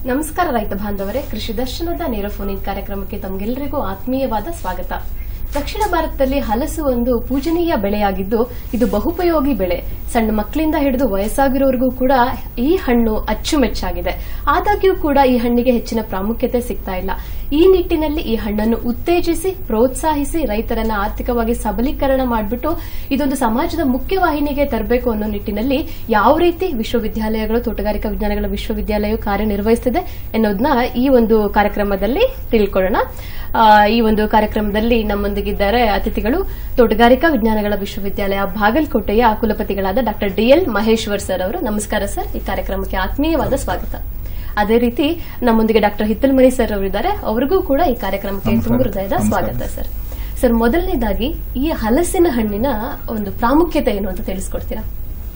ನಮಸ್ಕಾರ ರೈತ ಬಾಂಧವರೇ ಕೃಷಿ ದರ್ಶನದ ನೇರ ಫೋನ್ ಇನ್ ಕಾರ್ಯಕ್ರಮಕ್ಕೆ ತಮಗೆಲ್ಲರಿಗೂ ಆತ್ಮೀಯವಾದ ಸ್ವಾಗತ ದಕ್ಷಿಣ ಭಾರತದಲ್ಲಿ ಹಲಸು ಒಂದು ಪೂಜನೀಯ ಬೆಳೆಯಾಗಿದ್ದು ಇದು ಬಹುಪಯೋಗಿ ಬೆಳೆ ಸಣ್ಣ ಮಕ್ಕಳಿಂದ ಹಿಡಿದು ವಯಸ್ಸಾಗಿರೋರಿಗೂ ಕೂಡ ಈ ಹಣ್ಣು ಅಚ್ಚುಮೆಚ್ಚಾಗಿದೆ ಆದಾಗ್ಯೂ ಕೂಡ ಈ ಹಣ್ಣಿಗೆ ಹೆಚ್ಚಿನ ಪ್ರಾಮುಖ್ಯತೆ ಸಿಗ್ತಾ ಇಲ್ಲ ಈ ನಿಟ್ಟಿನಲ್ಲಿ ಈ ಹಣ್ಣನ್ನು ಉತ್ತೇಜಿಸಿ ಪ್ರೋತ್ಸಾಹಿಸಿ ರೈತರನ್ನ ಆರ್ಥಿಕವಾಗಿ ಸಬಲೀಕರಣ ಮಾಡಿಬಿಟ್ಟು ಇದೊಂದು ಸಮಾಜದ ಮುಖ್ಯವಾಹಿನಿಗೆ ತರಬೇಕು ಅನ್ನೋ ನಿಟ್ಟಿನಲ್ಲಿ ಯಾವ ರೀತಿ ವಿಶ್ವವಿದ್ಯಾಲಯಗಳು ತೋಟಗಾರಿಕಾ ವಿಜ್ಞಾನಗಳ ವಿಶ್ವವಿದ್ಯಾಲಯ ಕಾರ್ಯನಿರ್ವಹಿಸುತ್ತಿದೆ ಎನ್ನುವುದನ್ನ ಈ ಒಂದು ಕಾರ್ಯಕ್ರಮದಲ್ಲಿ ತಿಳ್ಕೊಳ್ಳೋಣ ಆ, ಈ ಒಂದು ಕಾರ್ಯಕ್ರಮದಲ್ಲಿ ನಮ್ಮೊಂದಿಗಿದ್ದಾರೆ ಅತಿಥಿಗಳು ತೋಟಗಾರಿಕಾ ವಿಜ್ಞಾನಗಳ ವಿಶ್ವವಿದ್ಯಾಲಯ ಬಾಗಲಕೋಟೆಯ ಕುಲಪತಿಗಳಾದ ಡಾಕ್ಟರ್ ಡಿಎಲ್ ಮಹೇಶ್ವರ್ ಸರ್ ಅವರು ನಮಸ್ಕಾರ ಸರ್ ಈ ಕಾರ್ಯಕ್ರಮಕ್ಕೆ ಆತ್ಮೀಯವಾದ ಸ್ವಾಗತ ಅದೇ ರೀತಿ ನಮ್ಮೊಂದಿಗೆ ಡಾಕ್ಟರ್ ಹಿತ್ತಲ್ಮನಿ ಸರ್ ಅವರಿದ್ದಾರೆ ಅವರಿಗೂ ಕೂಡ ಈ ಕಾರ್ಯಕ್ರಮಕ್ಕೆ ನಮಸ್ಕಾರ. ತುಂಬ ಹೃದಯದ ನಮಸ್ಕಾರ. ಸ್ವಾಗತ ಸರ್ ಸರ್ ಮೊದಲನೇದಾಗಿ ಈ ಹಲಸಿನ ಹಣ್ಣಿನ ಒಂದು ಪ್ರಾಮುಖ್ಯತೆ ಏನು ಅಂತ ತಿಳಿಸ್ಕೊಡ್ತೀರಾ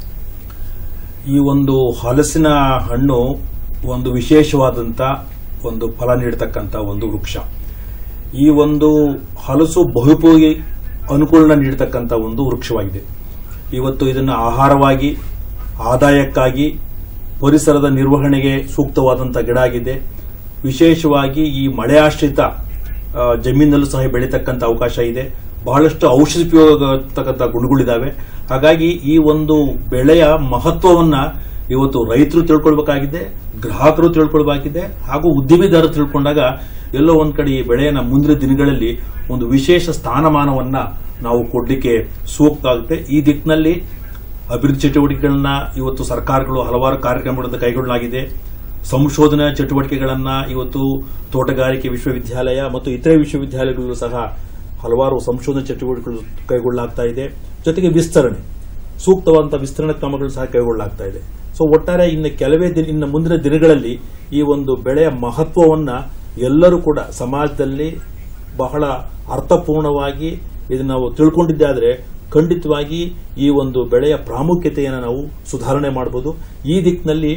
ಈ ಒಂದು ಹಲಸಿನ ಹಣ್ಣು ಒಂದು ವಿಶೇಷವಾದಂತ ಒಂದು ಫಲ ನೀಡತಕ್ಕಂತ ಒಂದು ವೃಕ್ಷ ಈ ಒಂದು ಹಲಸು ಬಹುಪಯೋಗಿ ಅನುಕೂಲನ ನೀಡತಕ್ಕಂತ ಒಂದು ವೃಕ್ಷವಾಗಿದೆ ಇವತ್ತು ಇದನ್ನು ಆಹಾರವಾಗಿ ಆದಾಯಕ್ಕಾಗಿ ಪರಿಸರದ ನಿರ್ವಹಣೆಗೆ ಸೂಕ್ತವಾದಂಥ ಗಿಡ ಆಗಿದೆ ವಿಶೇಷವಾಗಿ ಈ ಮಳೆ ಆಶ್ರಿತ ಆ, ಜಮೀನಲ್ಲೂ ಸಹ ಬೆಳೀತಕ್ಕಂಥ ಅವಕಾಶ ಇದೆ ಬಹಳಷ್ಟು ಔಷಧಿ ಉಪಯೋಗತಕ್ಕಂಥ ಗುಣಗಳಿದ್ದಾವೆ ಹಾಗಾಗಿ ಈ ಒಂದು ಬೆಳೆಯ ಮಹತ್ವವನ್ನ ಇವತ್ತು ರೈತರು ತಿಳ್ಕೊಳ್ಬೇಕಾಗಿದೆ ಗ್ರಾಹಕರು ತಿಳ್ಕೊಳ್ಬೇಕಿದೆ ಹಾಗೂ ಉದ್ಯಮಿದಾರರು ತಿಳ್ಕೊಂಡಾಗ ಎಲ್ಲೋ ಒಂದ್ ಕಡೆ ಈ ಬೆಳೆಯನ್ನ ಮುಂದಿನ ದಿನಗಳಲ್ಲಿ ಒಂದು ವಿಶೇಷ ಸ್ಥಾನಮಾನವನ್ನ ನಾವು ಕೊಡ್ಲಿಕ್ಕೆ ಸೂಕ್ತ ಆಗುತ್ತೆ ಈ ದಿಕ್ಕಿನಲ್ಲಿ ಅಭಿವೃದ್ಧಿ ಚಟುವಟಿಕೆಗಳನ್ನ ಇವತ್ತು ಸರ್ಕಾರಗಳು ಹಲವಾರು ಕಾರ್ಯಕ್ರಮಗಳನ್ನು ಕೈಗೊಳ್ಳಲಾಗಿದೆ ಸಂಶೋಧನಾ ಚಟುವಟಿಕೆಗಳನ್ನ ಇವತ್ತು ತೋಟಗಾರಿಕೆ ವಿಶ್ವವಿದ್ಯಾಲಯ ಮತ್ತು ಇತರೆ ವಿಶ್ವವಿದ್ಯಾಲಯಗಳು ಸಹ ಹಲವಾರು ಸಂಶೋಧನಾ ಚಟುವಟಿಕೆಗಳು ಕೈಗೊಳ್ಳಲಾಗ್ತಾ ಇದೆ ಜೊತೆಗೆ ವಿಸ್ತರಣೆ ಸೂಕ್ತವಾದಂತಹ ವಿಸ್ತರಣಾ ಕ್ರಮಗಳು ಸಹ ಕೈಗೊಳ್ಳಲಾಗ್ತಾ ಇದೆ ಸೊ ಒಟ್ಟಾರೆ ಇನ್ನು ಕೆಲವೇ ದಿನ ಇನ್ನು ಮುಂದಿನ ದಿನಗಳಲ್ಲಿ ಈ ಒಂದು ಬೆಳೆಯ ಮಹತ್ವವನ್ನ ಎಲ್ಲರೂ ಕೂಡ ಸಮಾಜದಲ್ಲಿ ಬಹಳ ಅರ್ಥಪೂರ್ಣವಾಗಿ ಇದನ್ನ ನಾವು ತಿಳ್ಕೊಂಡಿದ್ದೆ ಆದರೆ ಖಂಡಿತವಾಗಿ ಈ ಒಂದು ಬೆಳೆಯ ಪ್ರಾಮುಖ್ಯತೆಯನ್ನು ನಾವು ಸುಧಾರಣೆ ಮಾಡಬಹುದು ಈ ದಿಕ್ಕಿನಲ್ಲಿ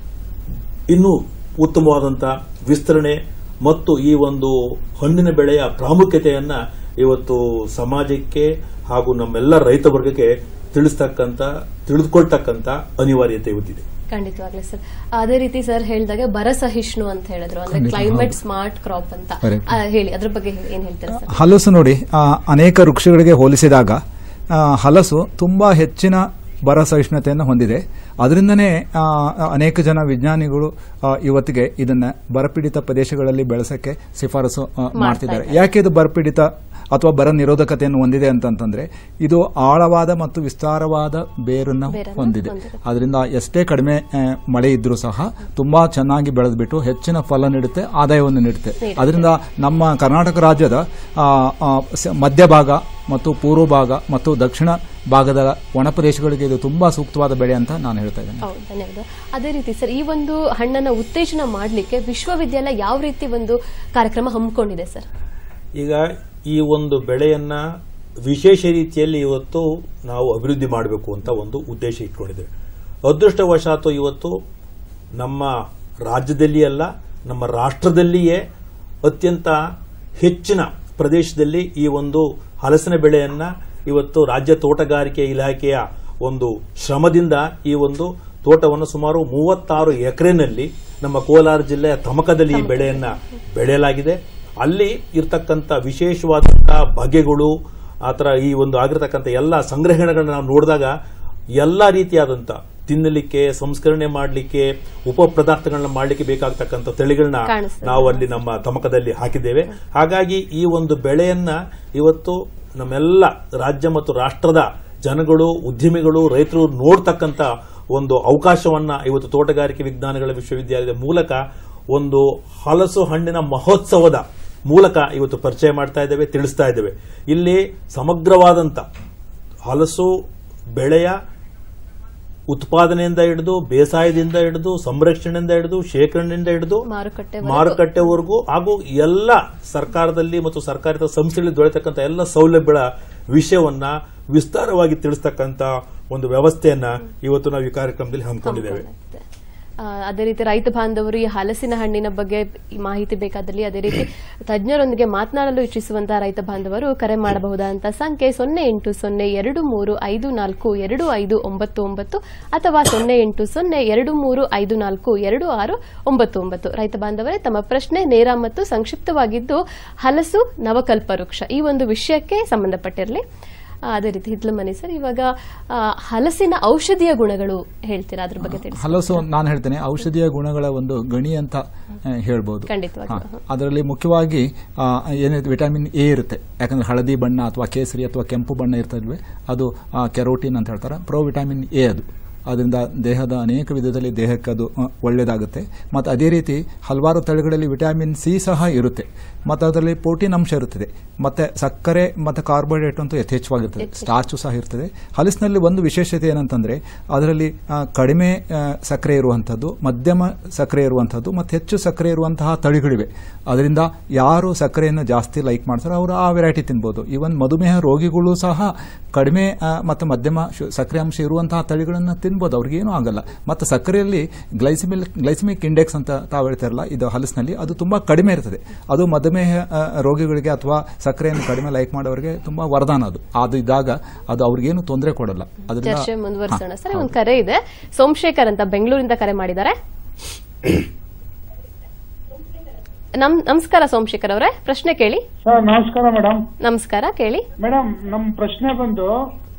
ಇನ್ನೂ ಉತ್ತಮವಾದಂಥ ವಿಸ್ತರಣೆ ಮತ್ತು ಈ ಒಂದು ಹಣ್ಣಿನ ಬೆಳೆಯ ಪ್ರಾಮುಖ್ಯತೆಯನ್ನ ಇವತ್ತು ಸಮಾಜಕ್ಕೆ ಹಾಗೂ ನಮ್ಮೆಲ್ಲ ರೈತ ವರ್ಗಕ್ಕೆ ತಿಳಿಸ್ತಕ್ಕಂಥ ತಿಳಿದುಕೊಳ್ತಕ್ಕಂಥ ಅನಿವಾರ್ಯತೆ ಇವತ್ತಿದೆ ಖಂಡಿತವಾಗ್ಲೂ ಸರ್ ಅದೇ ರೀತಿ ಸರ್ ಹೇಳಿದಾಗ ಬರ ಸಹಿಷ್ಣು ಅಂತ ಹೇಳಿದ್ರು ಅಂದ್ರೆ ಖಂಡಿತ, ಕ್ಲೈಮೇಟ್ ಹೌದು. ಸ್ಮಾರ್ಟ್ ಕ್ರಾಪ್ ಅಂತ Correct. ಆ, ಹೇಳಿ ಅದ್ರ ಬಗ್ಗೆ ಹೇಳಿ, ಏನ್ ಹೇಳ್ತೀರಾ ಸರ್ ಹಲಸು ನೋಡಿ ಆ, ಅನೇಕ ವೃಕ್ಷಗಳಿಗೆ ಹೋಲಿಸಿದಾಗ ಆ, ಹಲಸು ತುಂಬಾ ಹೆಚ್ಚಿನ ಬರ ಸಹಿಷ್ಣುತೆಯನ್ನು ಹೊಂದಿದೆ ಅದರಿಂದನೇ ಆ, ಅನೇಕ ಜನ ವಿಜ್ಞಾನಿಗಳು ಆ, ಇವತ್ತಿಗೆ ಇದನ್ನ ಬರಪೀಡಿತ ಪ್ರದೇಶಗಳಲ್ಲಿ ಬೆಳೆಸಕ್ಕೆ ಶಿಫಾರಸು ಆ, ಮಾಡ್ತಿದ್ದಾರೆ ಇದ್ದಾರೆ. ಯಾಕೆ ಇದು ಬರಪೀಡಿತ ಅಥವಾ ಬರ ನಿರೋಧಕತೆಯನ್ನು ಹೊಂದಿದೆ ಅಂತಂತಂದ್ರೆ ಇದು ಆಳವಾದ ಮತ್ತು ವಿಸ್ತಾರವಾದ ಬೇರನ್ನು ಬೇರನ್ನ ಹೊಂದಿದೆ ಹೊಂದಿದೆ. ಅದರಿಂದ ಎಷ್ಟೇ ಕಡಿಮೆ ಆ, ಮಳೆ ಇದ್ರೂ ಸಹ ತುಂಬಾ ಚೆನ್ನಾಗಿ ಬೆಳೆದ್ಬಿಟ್ಟು ಹೆಚ್ಚಿನ ಫಲ ನೀಡುತ್ತೆ ಆದಾಯವನ್ನು ನೀಡುತ್ತೆ ನೀಡುತ್ತೆ. ಅದರಿಂದ ನಮ್ಮ ಕರ್ನಾಟಕ ರಾಜ್ಯದ ಆ, ಆ, ಸ- ಮಧ್ಯಭಾಗ ಮತ್ತು ಪೂರ್ವ ಭಾಗ ಮತ್ತು ದಕ್ಷಿಣ ಭಾಗದ ಒಣ ಪ್ರದೇಶಗಳಿಗೆ ಇದು ತುಂಬಾ ಸೂಕ್ತವಾದ ಬೆಳೆ ಅಂತ ನಾನು ಹೇಳ್ತಾ ಇದ್ದೇನೆ ಹೌದು ಧನ್ಯವಾದ ಅದೇ ರೀತಿ ಸರ್ ಈ ಒಂದು ಹಣ್ಣನ್ನ ಉತ್ತೇಜನ ಮಾಡಲಿಕ್ಕೆ ವಿಶ್ವವಿದ್ಯಾಲಯ ಯಾವ ರೀತಿ ಒಂದು ಕಾರ್ಯಕ್ರಮ ಹಮ್ಮಿಕೊಂಡಿದೆ ಸರ್ ಈಗ ಈ ಒಂದು ಬೆಳೆಯನ್ನ ವಿಶೇಷ ರೀತಿಯಲ್ಲಿ ಇವತ್ತು ನಾವು ಅಭಿವೃದ್ಧಿ ಮಾಡಬೇಕು ಅಂತ ಒಂದು ಉದ್ದೇಶ ಇಟ್ಕೊಂಡಿದ್ದೇವೆ ಅದೃಷ್ಟವಶಾತು ಇವತ್ತು ನಮ್ಮ ರಾಜ್ಯದಲ್ಲಿ ಅಲ್ಲ ನಮ್ಮ ರಾಷ್ಟ್ರದಲ್ಲಿಯೇ ಅತ್ಯಂತ ಹೆಚ್ಚಿನ ಪ್ರದೇಶದಲ್ಲಿ ಈ ಒಂದು ಹಲಸಿನ ಬೆಳೆಯನ್ನ ಇವತ್ತು ರಾಜ್ಯ ತೋಟಗಾರಿಕೆ ಇಲಾಖೆಯ ಒಂದು ಶ್ರಮದಿಂದ ಈ ಒಂದು ತೋಟವನ್ನು ಸುಮಾರು ಮೂವತ್ತಾರು ಎಕರೆನಲ್ಲಿ ನಮ್ಮ ಕೋಲಾರ ಜಿಲ್ಲೆಯ ತಮಕದಲ್ಲಿ ಈ ಬೆಳೆಯನ್ನ ಬೆಳೆಯಲಾಗಿದೆ ಅಲ್ಲಿ ಇರ್ತಕ್ಕಂಥ ವಿಶೇಷವಾದಂತಹ ಬಗೆಗಳು ಆತರ ಈ ಒಂದು ಆಗಿರತಕ್ಕಂಥ ಎಲ್ಲ ಸಂಗ್ರಹಣೆಗಳನ್ನ ನಾವು ನೋಡಿದಾಗ ಎಲ್ಲ ರೀತಿಯಾದಂಥ ತಿನ್ನಲಿಕ್ಕೆ ಸಂಸ್ಕರಣೆ ಮಾಡಲಿಕ್ಕೆ ಉಪ ಪದಾರ್ಥಗಳನ್ನ ಮಾಡಲಿಕ್ಕೆ ಬೇಕಾಗ್ತಕ್ಕಂಥ ತಳಿಗಳನ್ನ ಕಾಣಿಸ್ತದೆ. ನಾವು ಅಲ್ಲಿ ನಮ್ಮ ತಮಕದಲ್ಲಿ ಹಾಕಿದ್ದೇವೆ ಹಾಗಾಗಿ ಈ ಒಂದು ಬೆಳೆಯನ್ನ ಇವತ್ತು ನಮ್ಮೆಲ್ಲ ರಾಜ್ಯ ಮತ್ತು ರಾಷ್ಟ್ರದ ಜನಗಳು ಉದ್ಯಮಿಗಳು ರೈತರು ನೋಡ್ತಕ್ಕಂಥ ಒಂದು ಅವಕಾಶವನ್ನ ಇವತ್ತು ತೋಟಗಾರಿಕೆ ವಿಜ್ಞಾನಗಳ ವಿಶ್ವವಿದ್ಯಾಲಯದ ಮೂಲಕ ಒಂದು ಹಲಸು ಹಣ್ಣಿನ ಮಹೋತ್ಸವದ ಮೂಲಕ ಇವತ್ತು ಪರಿಚಯ ಮಾಡ್ತಾ ಇದ್ದೇವೆ ತಿಳಿಸ್ತಾ ಇದ್ದೇವೆ ಇಲ್ಲಿ ಸಮಗ್ರವಾದಂತ ಹಲಸು ಬೆಳೆಯ ಉತ್ಪಾದನೆಯಿಂದ ಹಿಡಿದು ಬೇಸಾಯದಿಂದ ಹಿಡಿದು ಸಂರಕ್ಷಣೆಯಿಂದ ಹಿಡಿದು ಶೇಖರಣೆಯಿಂದ ಹಿಡಿದು ಮಾರುಕಟ್ಟೆ ಮಾರುಕಟ್ಟೆವರೆಗೂ ಹಾಗೂ ಎಲ್ಲ ಸರ್ಕಾರದಲ್ಲಿ ಮತ್ತು ಸರ್ಕಾರದ ಸಂಸ್ಥೆಗಳಲ್ಲಿ ದೊರೆತಕ್ಕಂಥ ಎಲ್ಲ ಸೌಲಭ್ಯಗಳ ವಿಷಯವನ್ನ ವಿಸ್ತಾರವಾಗಿ ತಿಳಿಸ್ತಕ್ಕಂಥ ಒಂದು ವ್ಯವಸ್ಥೆಯನ್ನ ಇವತ್ತು ನಾವು ಈ ಕಾರ್ಯಕ್ರಮದಲ್ಲಿ ಹಮ್ಮಿಕೊಂಡಿದ್ದೇವೆ ಆ, ಅದೇ ರೀತಿ ರೈತ ಬಾಂಧವರು ಈ ಹಲಸಿನ ಹಣ್ಣಿನ ಬಗ್ಗೆ ಈ ಮಾಹಿತಿ ಬೇಕಾದಲ್ಲಿ ಅದೇ ರೀತಿ ತಜ್ಞರೊಂದಿಗೆ ಮಾತನಾಡಲು ಇಚ್ಛಿಸುವಂತಹ ರೈತ ಬಾಂಧವರು ಕರೆ ಮಾಡಬಹುದಾದಂತಹ ಸಂಖ್ಯೆ ಸೊನ್ನೆ ಎಂಟು ಸೊನ್ನೆ ಎರಡು ಮೂರು ಐದು ನಾಲ್ಕು ಎರಡು ಐದು ಒಂಬತ್ತು ಒಂಬತ್ತು ಅಥವಾ ಸೊನ್ನೆ ಎಂಟು ಸೊನ್ನೆ ಎರಡು ಮೂರು ಐದು ನಾಲ್ಕು ಎರಡು ಆರು ಒಂಬತ್ತು ಒಂಬತ್ತು ರೈತ ಬಾಂಧವರೇ ತಮ್ಮ ಪ್ರಶ್ನೆ ನೇರ ಮತ್ತು ಸಂಕ್ಷಿಪ್ತವಾಗಿದ್ದು ಹಲಸು ನವಕಲ್ಪ ವೃಕ್ಷ ಈ ಒಂದು ವಿಷಯಕ್ಕೆ ಸಂಬಂಧಪಟ್ಟಿರಲಿ ಆ, ಅದೇ ರೀತಿ ಹಿತ್ಲ ಮನೆ ಸರ್ ಇವಾಗ ಆ, ಹಲಸಿನ ಔಷಧೀಯ ಗುಣಗಳು ಹೇಳ್ತೀರಾ ಅದ್ರ ಬಗ್ಗೆ ತಿಳಿಸಿ ಹಲಸು ನಾನು ಹೇಳ್ತೇನೆ ಔಷಧೀಯ ಗುಣಗಳ ಒಂದು ಗಣಿ ಅಂತ ಆ, ಹೇಳ್ಬೋದು ಖಂಡಿತವಾಗಿ ಹಾ. ಅದರಲ್ಲಿ ಮುಖ್ಯವಾಗಿ ಆ, ಏನಿದೆ ವಿಟಮಿನ್ ಎ ಇರುತ್ತೆ ಯಾಕಂದ್ರೆ ಹಳದಿ ಬಣ್ಣ ಅಥವಾ ಕೇಸರಿ ಅಥವಾ ಕೆಂಪು ಬಣ್ಣ ಇರ್ತಲ್ವೇ ಅದು ಕೆರೋಟಿನ್ ಅಂತ ಹೇಳ್ತಾರೆ ಪ್ರೋ ವಿಟಮಿನ್ ಎ ಅದು ಅದರಿಂದ ದೇಹದ ಅನೇಕ ವಿಧದಲ್ಲಿ ದೇಹಕ್ಕೆ ಅದು ಆ, ಒಳ್ಳೆಯದಾಗುತ್ತೆ ಮತ್ತು ಅದೇ ರೀತಿ ಹಲವಾರು ತಳಿಗಳಲ್ಲಿ ವಿಟಮಿನ್ ಸಿ ಸಹ ಇರುತ್ತೆ ಮತ್ತು ಅದರಲ್ಲಿ ಪ್ರೋಟೀನ್ ಅಂಶ ಇರುತ್ತದೆ ಮತ್ತು ಸಕ್ಕರೆ ಮತ್ತು ಕಾರ್ಬೋಹೈಡ್ರೇಟ್ ಅಂತೂ ಯಥೇಚ್ಛವಾಗಿರ್ತದೆ ಸ್ಟಾರ್ಚು ಸಹ ಇರ್ತದೆ ಹಲಸಿನಲ್ಲಿ ಒಂದು ವಿಶೇಷತೆ ಏನಂತಂದರೆ ಅದರಲ್ಲಿ ಆ, ಕಡಿಮೆ ಆ, ಸಕ್ಕರೆ ಇರುವಂಥದ್ದು ಮಧ್ಯಮ ಸಕ್ಕರೆ ಇರುವಂಥದ್ದು ಮತ್ತು ಹೆಚ್ಚು ಸಕ್ಕರೆ ಇರುವಂತಹ ತಳಿಗಳಿವೆ ಅದರಿಂದ ಯಾರು ಸಕ್ಕರೆಯನ್ನು ಜಾಸ್ತಿ ಲೈಕ್ ಮಾಡ್ತಾರೋ ಅವರು ಆ ವೆರೈಟಿ ತಿನ್ಬೋದು ಈವನ್ ಮಧುಮೇಹ ರೋಗಿಗಳು ಸಹ ಕಡಿಮೆ ಆ, ಮತ್ತು ಮಧ್ಯಮ ಶು- ಸಕ್ಕರೆ ಅಂಶ ಇರುವಂತಹ ತಳಿಗಳನ್ನು ತಿನ್ಬೋದು ಅವ್ರಿಗೇನೂ ಆಗಲ್ಲ ಮತ್ತು ಸಕ್ಕರೆಯಲ್ಲಿ ಗ್ಲೈಸಿಮಿಲ್ ಗ್ಲೈಸಿಮಿಕ್ ಇಂಡೆಕ್ಸ್ ಅಂತ ತಾವು ಹೇಳ್ತಾರಲ್ಲ ಇದು ಹಲಸಿನಲ್ಲಿ ಅದು ತುಂಬಾ ಕಡಿಮೆ ಇರ್ತದೆ ಅದು ಮಧುಮೇಹ ಆ, ರೋಗಿಗಳಿಗೆ ಅಥವಾ ಸಕ್ಕರೆಯನ್ನು ಕಡಿಮೆ ಲೈಕ್ ಮಾಡೋರಿಗೆ ತುಂಬಾ ವರದಾನ ಅದು ಅದು ಇದ್ದಾಗ ಅದು ಅವ್ರಿಗೇನು ತೊಂದರೆ ಕೊಡಲ್ಲ ಚರ್ಚೆ ಅದರಿಂದ ಮುಂದುವರಿಸೋಣ ಸರ್ ಒಂದು ಕರೆ ಇದೆ ಸೋಮಶೇಖರ್ ಅಂತ ಬೆಂಗಳೂರಿಂದ ಕರೆ ಮಾಡಿದ್ದಾರೆ ನಮ್ ನಮಸ್ಕಾರ ಸೋಮಶೇಖರ್ ಅವರೇ ಪ್ರಶ್ನೆ ಕೇಳಿ ಸರ್ ನಮಸ್ಕಾರ ಮೇಡಮ್ ನಮಸ್ಕಾರ ಕೇಳಿ ಮೇಡಮ್ ನಮ್ಮ ಪ್ರಶ್ನೆ ಬಂದು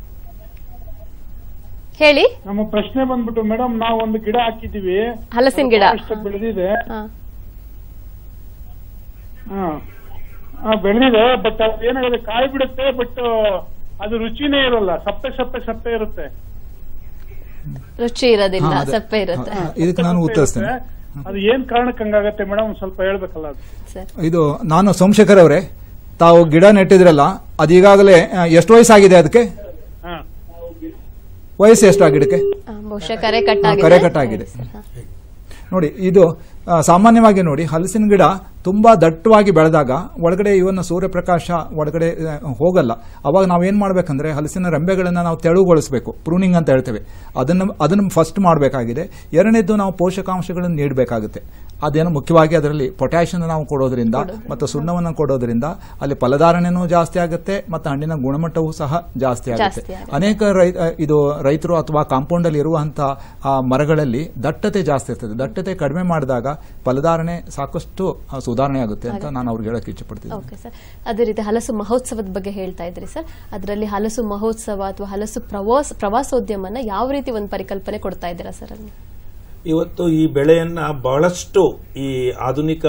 ಹೇಳಿ ನಮ್ಮ ಪ್ರಶ್ನೆ ಬಂದ್ಬಿಟ್ಟು ಮೇಡಮ್ ನಾವು ಒಂದು ಗಿಡ ಹಾಕಿದೀವಿ ಹಲಸಿನ ಗಿಡ ಅಷ್ಟು ಬೆಳೆದಿದೆ ಹಾ. ಹಾ ಬೆಳೆದಿದೆ ಬಟ್ ಅದು ಏನಾಗುತ್ತೆ ಕಾಯಿ ಬಿಡುತ್ತೆ ಬಟ್ ಅದು ರುಚಿನೇ ಇರಲ್ಲ ಸಪ್ಪೆ ಸಪ್ಪೆ ಸಪ್ಪೆ ಇರುತ್ತೆ ರುಚಿ ಇರೋದಿಲ್ಲ ಹಾ, ಅದೇ. ಸಪ್ಪೆ ಇರುತ್ತೆ ಹಾ, ಇದಕ್ಕೆ ನಾನು ಸಪ್ಪೆ ಉತ್ತರಿಸ್ತೇನೆ ಇರುತ್ತೆ. ಅದು ಏನ್ ಕಾರಣಕ್ಕೆ ಹಂಗಾಗತ್ತೆ ಮೇಡಮ್ ಸ್ವಲ್ಪ ಹೇಳ್ಬೇಕಲ್ಲ ಅದು ಸರ್ ಇದು ನಾನು ಸೋಮಶೇಖರ್ ಅವರೇ ತಾವು ಗಿಡ ನೆಟ್ಟಿದ್ರಲ್ಲ ಅದು ಈಗಾಗಲೇ ಆ, ಎಷ್ಟು ವಯಸ್ಸಾಗಿದೆ ಅದಕ್ಕೆ ಹಾ ವಯಸ್ಸು ಎಷ್ಟು ಆ ಗಿಡಕ್ಕೆ ಆ, ಬಹುಶಃ ಕರೆ ಕಟ್ ಹಾ, ಆಗಿದೆ ಕರೆ ಕಟ್ ಆಗಿದೆ. ಸರ್, ಹಾ. ನೋಡಿ ಇದು ಆ, ಸಾಮಾನ್ಯವಾಗಿ ನೋಡಿ ಹಲಸಿನ ಗಿಡ ತುಂಬಾ ದಟ್ಟವಾಗಿ ಬೆಳೆದಾಗ ಒಳಗಡೆ ಇವನ್ನ ಸೂರ್ಯಪ್ರಕಾಶ ಒಳಗಡೆ ಆ, ಹೋಗಲ್ಲ ಅವಾಗ ನಾವೇನ್ ಮಾಡ್ಬೇಕಂದ್ರೆ ಹಲಸಿನ ರೆಂಬೆಗಳನ್ನ ನಾವು ತೆಳುಗೊಳಿಸಬೇಕು ಪ್ರೂನಿಂಗ್ ಅಂತ ಹೇಳ್ತೇವೆ ಅದನ್ನು ಅದನ್ನು ಫಸ್ಟ್ ಮಾಡಬೇಕಾಗಿದೆ ಎರಡನೇದ್ದು ನಾವು ಪೋಷಕಾಂಶಗಳನ್ನು ನೀಡಬೇಕಾಗುತ್ತೆ ಅದೇನು ಮುಖ್ಯವಾಗಿ ಅದರಲ್ಲಿ ಪೊಟ್ಯಾಷಿಯಂ ನಾವು ಕೊಡೋದ್ರಿಂದ ಮತ್ತು ಸುಣ್ಣವನ್ನು ಕೊಡೋದ್ರಿಂದ ಅಲ್ಲಿ ಫಲಧಾರಣೆನೂ ಜಾಸ್ತಿ ಆಗುತ್ತೆ ಮತ್ತು ಹಣ್ಣಿನ ಗುಣಮಟ್ಟವೂ ಸಹ ಜಾಸ್ತಿ ಆಗುತ್ತೆ ಜಾಸ್ತಿ ಆಗುತ್ತೆ. ಅನೇಕ ರೈ ಆ, ಇದು ರೈತರು ಅಥವಾ ಕಾಂಪೌಂಡ್ ಅಲ್ಲಿ ಇರುವಂತಹ ಆ, ಮರಗಳಲ್ಲಿ ದಟ್ಟತೆ ಜಾಸ್ತಿ ಇರ್ತದೆ ದಟ್ಟತೆ ಕಡಿಮೆ ಮಾಡಿದಾಗ ಫಲಧಾರಣೆ ಸಾಕಷ್ಟು ಆ, ಸುಧಾರಣೆ ಆಗುತ್ತೆ ಅಂತ ನಾನು ಅವ್ರಿಗೆ ಹೇಳಕ್ ಇಚ್ಛಪಡ್ತೀನಿ ಓಕೆ ಸರ್ ಅದೇ ರೀತಿ ಹಲಸು ಮಹೋತ್ಸವದ ಬಗ್ಗೆ ಹೇಳ್ತಾ ಇದ್ರಿ ಸರ್ ಅದರಲ್ಲಿ ಹಲಸು ಮಹೋತ್ಸವ ಅಥವಾ ಹಲಸು ಪ್ರವಾಸ ಪ್ರವಾಸೋದ್ಯಮನ ಯಾವ ರೀತಿ ಒಂದು ಪರಿಕಲ್ಪನೆ ಕೊಡ್ತಾ ಇದ್ದೀರಾ ಸರ್ ಅಲ್ಲಿ ಇವತ್ತು ಈ ಬೆಳೆಯನ್ನ ಬಹಳಷ್ಟು ಈ ಆಧುನಿಕ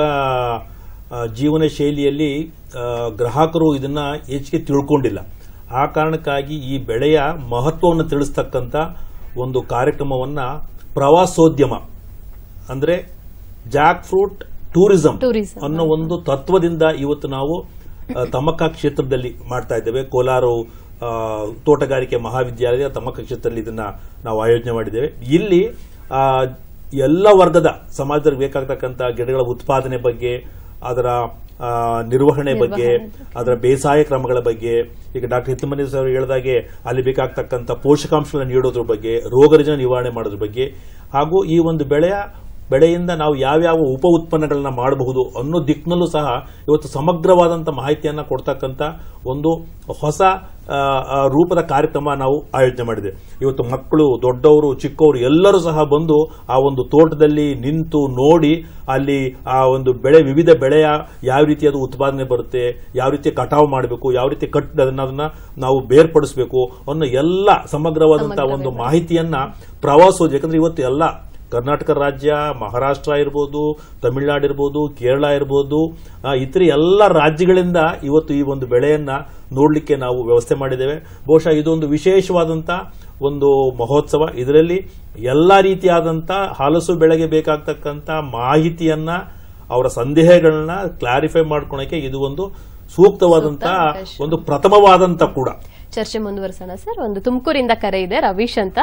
ಆ, ಜೀವನ ಶೈಲಿಯಲ್ಲಿ ಆ, ಗ್ರಾಹಕರು ಇದನ್ನ ಹೆಚ್ಚಿಗೆ ತಿಳ್ಕೊಂಡಿಲ್ಲ ಆ ಕಾರಣಕ್ಕಾಗಿ ಈ ಬೆಳೆಯ ಮಹತ್ವವನ್ನು ತಿಳಿಸ್ತಕ್ಕಂಥ ಒಂದು ಕಾರ್ಯಕ್ರಮವನ್ನ ಪ್ರವಾಸೋದ್ಯಮ ಅಂದ್ರೆ ಜಾಕ್ ಫ್ರೂಟ್ ಟೂರಿಸಂ Tourism. ಅನ್ನೋ ಒಂದು ತತ್ವದಿಂದ ಇವತ್ತು ನಾವು ಆ, ತಮ್ಮಕ್ಕ ಕ್ಷೇತ್ರದಲ್ಲಿ ಮಾಡ್ತಾ ಇದ್ದೇವೆ ಕೋಲಾರ ಆ, ತೋಟಗಾರಿಕೆ ಮಹಾವಿದ್ಯಾಲಯ ತಮ್ಮಕ್ಕ ಕ್ಷೇತ್ರದಲ್ಲಿ ಇದನ್ನ ನಾವು ಆಯೋಜನೆ ಮಾಡಿದ್ದೇವೆ ಇಲ್ಲಿ ಆ, ಎಲ್ಲ ವರ್ಗದ ಸಮಾಜದಲ್ಲಿ ಬೇಕಾಗತಕ್ಕಂಥ ಗಿಡಗಳ ಉತ್ಪಾದನೆ ಬಗ್ಗೆ ಅದರ ಆ, ನಿರ್ವಹಣೆ ಬಗ್ಗೆ ಅದರ ಬೇಸಾಯ ಕ್ರಮಗಳ ಬಗ್ಗೆ ಈಗ ಡಾಕ್ಟರ್ ಹಿತ್ತಮನಿ ಸರ್ ಹೇಳಿದಾಗೆ ಅಲ್ಲಿ ಬೇಕಾಗ್ತಕ್ಕಂಥ ಪೋಷಕಾಂಶಗಳನ್ನು ನೀಡೋದ್ರ ಬಗ್ಗೆ ರೋಗರುಜಿನ ನಿವಾರಣೆ ಮಾಡೋದ್ರ ಬಗ್ಗೆ ಹಾಗೂ ಈ ಒಂದು ಬೆಳೆಯ ಬೆಳೆಯಿಂದ ನಾವು ಯಾವ್ಯಾವ ಉಪ ಉತ್ಪನ್ನಗಳನ್ನ ಮಾಡಬಹುದು ಅನ್ನೋ ದಿಕ್ಕಿನಲ್ಲೂ ಸಹ ಇವತ್ತು ಸಮಗ್ರವಾದಂಥ ಮಾಹಿತಿಯನ್ನ ಕೊಡ್ತಕ್ಕಂಥ ಒಂದು ಹೊಸ ಆ, ಆ, ರೂಪದ ಕಾರ್ಯಕ್ರಮ ನಾವು ಆಯೋಜನೆ ಮಾಡಿದೆ ಇವತ್ತು ಮಕ್ಕಳು ದೊಡ್ಡವರು ಚಿಕ್ಕವರು ಎಲ್ಲರೂ ಸಹ ಬಂದು ಆ ಒಂದು ತೋಟದಲ್ಲಿ ನಿಂತು ನೋಡಿ ಅಲ್ಲಿ ಆ ಒಂದು ಬೆಳೆ ವಿವಿಧ ಬೆಳೆಯ ಯಾವ ರೀತಿ ಅದು ಉತ್ಪಾದನೆ ಬರುತ್ತೆ ಯಾವ ರೀತಿ ಕಟಾವು ಮಾಡಬೇಕು ಯಾವ ರೀತಿ ಕಟ್ ಅದನ್ನ ಅದನ್ನ ನಾವು ಬೇರ್ಪಡಿಸಬೇಕು ಅನ್ನೋ ಎಲ್ಲ ಸಮಗ್ರವಾದಂತಹ ಒಂದು ಮಾಹಿತಿಯನ್ನ ಪ್ರವಾಸೋದ್ಯ ಯಾಕಂದ್ರೆ ಇವತ್ತು ಎಲ್ಲ ಕರ್ನಾಟಕ ರಾಜ್ಯ ಮಹಾರಾಷ್ಟ್ರ ಇರ್ಬೋದು ತಮಿಳುನಾಡು ಇರ್ಬೋದು ಕೇರಳ ಇರ್ಬೋದು ಆ, ಇತರ ಎಲ್ಲ ರಾಜ್ಯಗಳಿಂದ ಇವತ್ತು ಈ ಒಂದು ಬೆಳೆಯನ್ನ ನೋಡಲಿಕ್ಕೆ ನಾವು ವ್ಯವಸ್ಥೆ ಮಾಡಿದ್ದೇವೆ ಬಹುಶಃ ಇದೊಂದು ವಿಶೇಷವಾದಂತ ಒಂದು ಮಹೋತ್ಸವ ಇದರಲ್ಲಿ ಎಲ್ಲ ರೀತಿಯಾದಂತ ಹಲಸು ಬೆಳೆಗೆ ಬೇಕಾಗ್ತಕ್ಕಂಥ ಮಾಹಿತಿಯನ್ನ ಅವರ ಸಂದೇಹಗಳನ್ನ ಕ್ಲಾರಿಫೈ ಮಾಡ್ಕೊಳಕ್ಕೆ ಇದು ಒಂದು ಸೂಕ್ತವಾದಂತ ಸೂಕ್ತ ಅವಕಾಶ. ಒಂದು ಪ್ರಥಮವಾದಂತ ಕೂಡ ಚರ್ಚೆ ಮುಂದುವರಿಸೋಣ ಸರ್ ಒಂದು ತುಮಕೂರಿಂದ ಕರೆ ಇದೆ ರವೀಶ್ ಅಂತ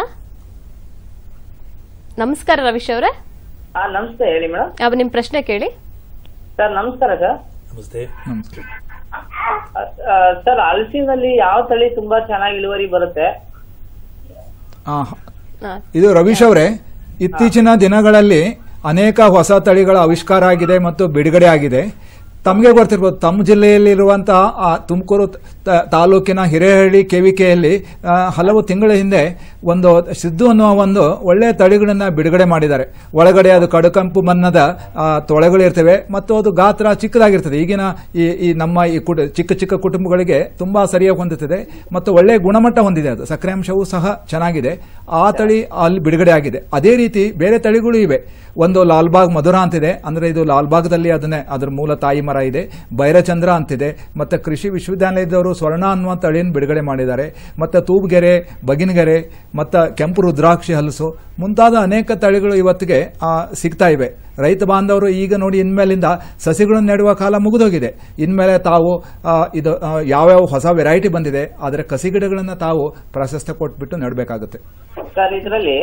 ನಮಸ್ಕಾರ ರವೀಶ್ ಅವರೇ ಹಾ ನಮಸ್ತೆ ಹೇಳಿ ಮೇಡಮ್ ಯಾವ ನಿಮ್ ಪ್ರಶ್ನೆ ಕೇಳಿ ಸರ್ ನಮಸ್ಕಾರ ಸರ್ ನಮಸ್ತೆ ನಮಸ್ಕಾರ ಆ, ಸರ್ ಹಲಸಿನಲ್ಲಿ ಯಾವ ತಳಿ ತುಂಬಾ ಚೆನ್ನಾಗಿ ಇಳುವರಿ ಬರುತ್ತೆ ಆ, ಹಾ, ಇದು ರವೀಶ್ ಅವರೇ ಇತ್ತೀಚಿನ ದಿನಗಳಲ್ಲಿ ಅನೇಕ ಹೊಸ ತಳಿಗಳ ಆವಿಷ್ಕಾರ ಆಗಿದೆ ಮತ್ತು ಬಿಡುಗಡೆ ಆಗಿದೆ ತಮಗೆ ಗೊತ್ತಿರ್ಬೋದು ತಮ್ಮ ಜಿಲ್ಲೆಯಲ್ಲಿರುವಂತಹ ಆ ತುಮಕೂರು ತ- ತಾಲೂಕಿನ ಹಿರೇಹಳ್ಳಿ ಕೆವಿಕೆಯಲ್ಲಿ ಆ, ಹಲವು ತಿಂಗಳ ಹಿಂದೆ ಒಂದು ಸಿದ್ದು ಅನ್ನುವ ಒಂದು ಒಳ್ಳೆಯ ತಳಿಗಳನ್ನ ಬಿಡುಗಡೆ ಮಾಡಿದ್ದಾರೆ ಒಳಗಡೆ ಅದು ಕಡುಕಂಪು ಬಣ್ಣದ ಆ, ತೊಳೆಗಳಿರ್ತವೆ ಮತ್ತು ಅದು ಗಾತ್ರ ಚಿಕ್ಕದಾಗಿರ್ತದೆ ಈಗಿನ ಈ ಈ ನಮ್ಮ ಈ ಕುಟ ಚಿಕ್ಕ ಚಿಕ್ಕ ಕುಟುಂಬಗಳಿಗೆ ತುಂಬಾ ಸರಿಯಾಗಿ ಹೊಂದುತ್ತದೆ ಮತ್ತು ಒಳ್ಳೆಯ ಗುಣಮಟ್ಟ ಹೊಂದಿದೆ ಅದು ಸಕ್ಕರೆ ಅಂಶವೂ ಸಹ ಚೆನ್ನಾಗಿದೆ ಆ ತಳಿ ಅಲ್ಲಿ ಬಿಡುಗಡೆ ಆಗಿದೆ ಅದೇ ರೀತಿ ಬೇರೆ ತಳಿಗಳು ಇವೆ ಒಂದು ಲಾಲ್ಬಾಗ್ ಮಧುರ ಅಂತಿದೆ ಅಂದ್ರೆ ಇದು ಲಾಲ್ಬಾಗ್ದಲ್ಲಿ ಅದನ್ನೇ ಅದರ ಮೂಲ ತಾಯಿ ಮರ ಇದೆ ಭೈರಚಂದ್ರ ಅಂತಿದೆ ಮತ್ತೆ ಕೃಷಿ ವಿಶ್ವವಿದ್ಯಾಲಯದವರು ಸ್ವರ್ಣ ಅನ್ನುವ ತಳಿಯನ್ನು ಬಿಡುಗಡೆ ಮಾಡಿದ್ದಾರೆ ಮತ್ತೆ ತೂಬ್ಗೆರೆ ಬಗಿನಗೆರೆ ಮತ್ತು ಕೆಂಪು ರುದ್ರಾಕ್ಷಿ ಹಲಸು ಮುಂತಾದ ಅನೇಕ ತಳಿಗಳು ಇವತ್ತಿಗೆ ಆ, ಸಿಗ್ತಾ ಇವೆ ರೈತ ಬಾಂಧವರು ಈಗ ನೋಡಿ ಇನ್ಮೇಲಿಂದ ಸಸಿಗಳನ್ನು ನೆಡುವ ಕಾಲ ಮುಗಿದೋಗಿದೆ ಇನ್ಮೇಲೆ ತಾವು ಆ, ಇದು ಆ, ಯಾವ್ಯಾವ ಹೊಸ ವೆರೈಟಿ ಬಂದಿದೆ ಅದರ ಕಸಿ ಗಿಡಗಳನ್ನು ತಾವು ಪ್ರಾಶಸ್ತ್ಯ ಕೊಟ್ಬಿಟ್ಟು ನೆಡಬೇಕಾಗುತ್ತೆ ಸರ್ ಇದರಲ್ಲಿ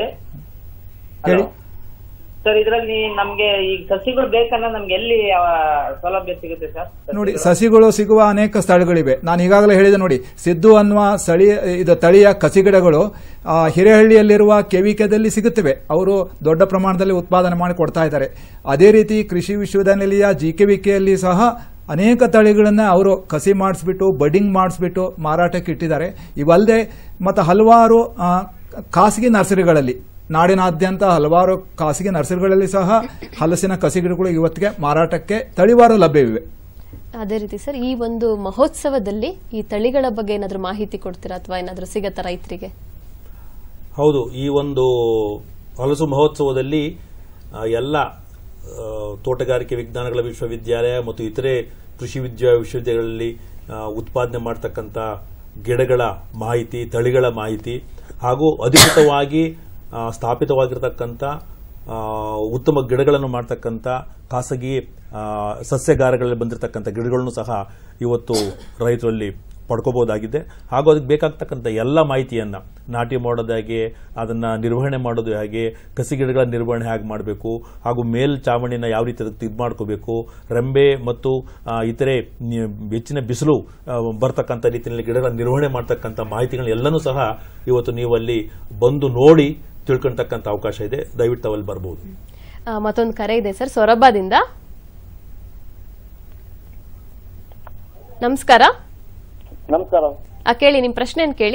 ಹೇಳಿ ಸರ್ ಇದರಲ್ಲಿ ನಮ್ಗೆ ಈ ಸಸಿಗಳು ಬೇಕನ್ನ ನಮ್ಗೆ ಎಲ್ಲಿ ಆ, ಸೌಲಭ್ಯ ಸಿಗುತ್ತೆ ಸರ್ ನೋಡಿ ಸಸಿಗಳು ಸಿಗುವ ಅನೇಕ ಸ್ಥಳಗಳಿವೆ ನಾನು ಈಗಾಗಲೇ ಹೇಳಿದೆ ನೋಡಿ ಸಿದ್ದು ಅನ್ನುವ ಸ್ಥಳೀಯ ಇದು ತಳಿಯ ಕಸಿಗಿಡಗಳು ಆ, ಹಿರೇಹಳ್ಳಿಯಲ್ಲಿರುವ ಕೆವಿಕೆದಲ್ಲಿ ಸಿಗುತ್ತವೆ ಅವರು ದೊಡ್ಡ ಪ್ರಮಾಣದಲ್ಲಿ ಉತ್ಪಾದನೆ ಮಾಡಿ ಕೊಡ್ತಾ ಇದ್ದಾರೆ ಅದೇ ರೀತಿ ಕೃಷಿ ವಿಶ್ವವಿದ್ಯಾನಿಲಯ ಜಿ ಕೆ ಸಹ ಅನೇಕ ತಳಿಗಳನ್ನ ಅವರು ಕಸಿ ಮಾಡಿಸ್ಬಿಟ್ಟು ಬಡ್ಡಿಂಗ್ ಮಾಡಿಸ್ಬಿಟ್ಟು ಮಾರಾಟಕ್ಕೆ ಇಟ್ಟಿದ್ದಾರೆ ಇವಲ್ಲದೆ ಮತ್ತು ಹಲವಾರು ಆ, ಖಾಸಗಿ ನರ್ಸರಿಗಳಲ್ಲಿ ನಾಡಿನಾದ್ಯಂತ ಹಲವಾರು ಖಾಸಗಿ ನರ್ಸರಿಗಳಲ್ಲಿ ಸಹ ಹಲಸಿನ ಕಸಿಗಿಡಗಳು ಇವತ್ತಿಗೆ ಮಾರಾಟಕ್ಕೆ ತಳಿವಾರು ಲಭ್ಯವಿವೆ ಅದೇ ರೀತಿ ಸರ್ ಈ ಒಂದು ಮಹೋತ್ಸವದಲ್ಲಿ ಈ ತಳಿಗಳ ಬಗ್ಗೆ ಏನಾದ್ರೂ ಮಾಹಿತಿ ಕೊಡ್ತೀರಾ ಅಥವಾ ಏನಾದ್ರೂ ಸಿಗತ್ತಾ ರೈತರಿಗೆ ಹೌದು ಈ ಒಂದು ಹಲಸು ಮಹೋತ್ಸವದಲ್ಲಿ ಆ, ಎಲ್ಲ ಆ, ತೋಟಗಾರಿಕೆ ವಿಜ್ಞಾನಗಳ ವಿಶ್ವವಿದ್ಯಾಲಯ ಮತ್ತು ಇತರೆ ಕೃಷಿ ವಿದ್ಯಾ ವಿಶ್ವವಿದ್ಯಾಲಯಗಳಲ್ಲಿ ಆ, ಉತ್ಪಾದನೆ ಮಾಡತಕ್ಕಂಥ ಗಿಡಗಳ ಮಾಹಿತಿ ತಳಿಗಳ ಮಾಹಿತಿ ಹಾಗೂ ಅಧಿಕೃತವಾಗಿ ಆ, ಸ್ಥಾಪಿತವಾಗಿರತಕ್ಕಂಥ ಆ, ಉತ್ತಮ ಗಿಡಗಳನ್ನು ಮಾಡ್ತಕ್ಕಂಥ ಖಾಸಗಿ ಆ, ಸಸ್ಯಗಾರಗಳಲ್ಲಿ ಬಂದಿರತಕ್ಕಂಥ ಗಿಡಗಳನ್ನು ಸಹ ಇವತ್ತು ರೈತರಲ್ಲಿ ಪಡ್ಕೋಬಹುದಾಗಿದೆ ಹಾಗೂ ಅದಕ್ಕೆ ಬೇಕಾಗ್ತಕ್ಕಂಥ ಎಲ್ಲ ಮಾಹಿತಿಯನ್ನ ನಾಟಿ ಮಾಡೋದು ಹೇಗೆ ಅದನ್ನ ನಿರ್ವಹಣೆ ಮಾಡೋದು ಹೇಗೆ ಕಸಿ ಗಿಡಗಳ ನಿರ್ವಹಣೆ ಹೇಗೆ ಮಾಡಬೇಕು ಹಾಗೂ ಮೇಲ್ ಚಾವಣಿನ ಯಾವ ರೀತಿ ಅದಕ್ಕೆ ಇದು ಮಾಡ್ಕೋಬೇಕು ರೆಂಬೆ ಮತ್ತು ಆ, ಇತರೆ ನಿ- ಹೆಚ್ಚಿನ ಬಿಸಿಲು ಆ, ಬರ್ತಕ್ಕಂಥ ರೀತಿಯಲ್ಲಿ ಗಿಡಗಳ ನಿರ್ವಹಣೆ ಮಾಡ್ತಕ್ಕಂಥ ಮಾಹಿತಿಗಳನ್ನ ಎಲ್ಲನೂ ಸಹ ಇವತ್ತು ನೀವು ಅಲ್ಲಿ ಬಂದು ನೋಡಿ ತಿಳ್ಕೊಳ್ತಕ್ಕಂಥ ಅವಕಾಶ ಇದೆ ದಯವಿಟ್ಟು ತಾವಲ್ಲಿ ಬರ್ಬೋದು ಆ, ಮತ್ತೊಂದು ಕರೆ ಇದೆ ಸರ್ ಸೊರಬದಿಂದ ನಮಸ್ಕಾರ ನಮಸ್ಕಾರ ಆ, ಕೇಳಿ ನಿಮ್ ಪ್ರಶ್ನೆಯನ್ನು ಕೇಳಿ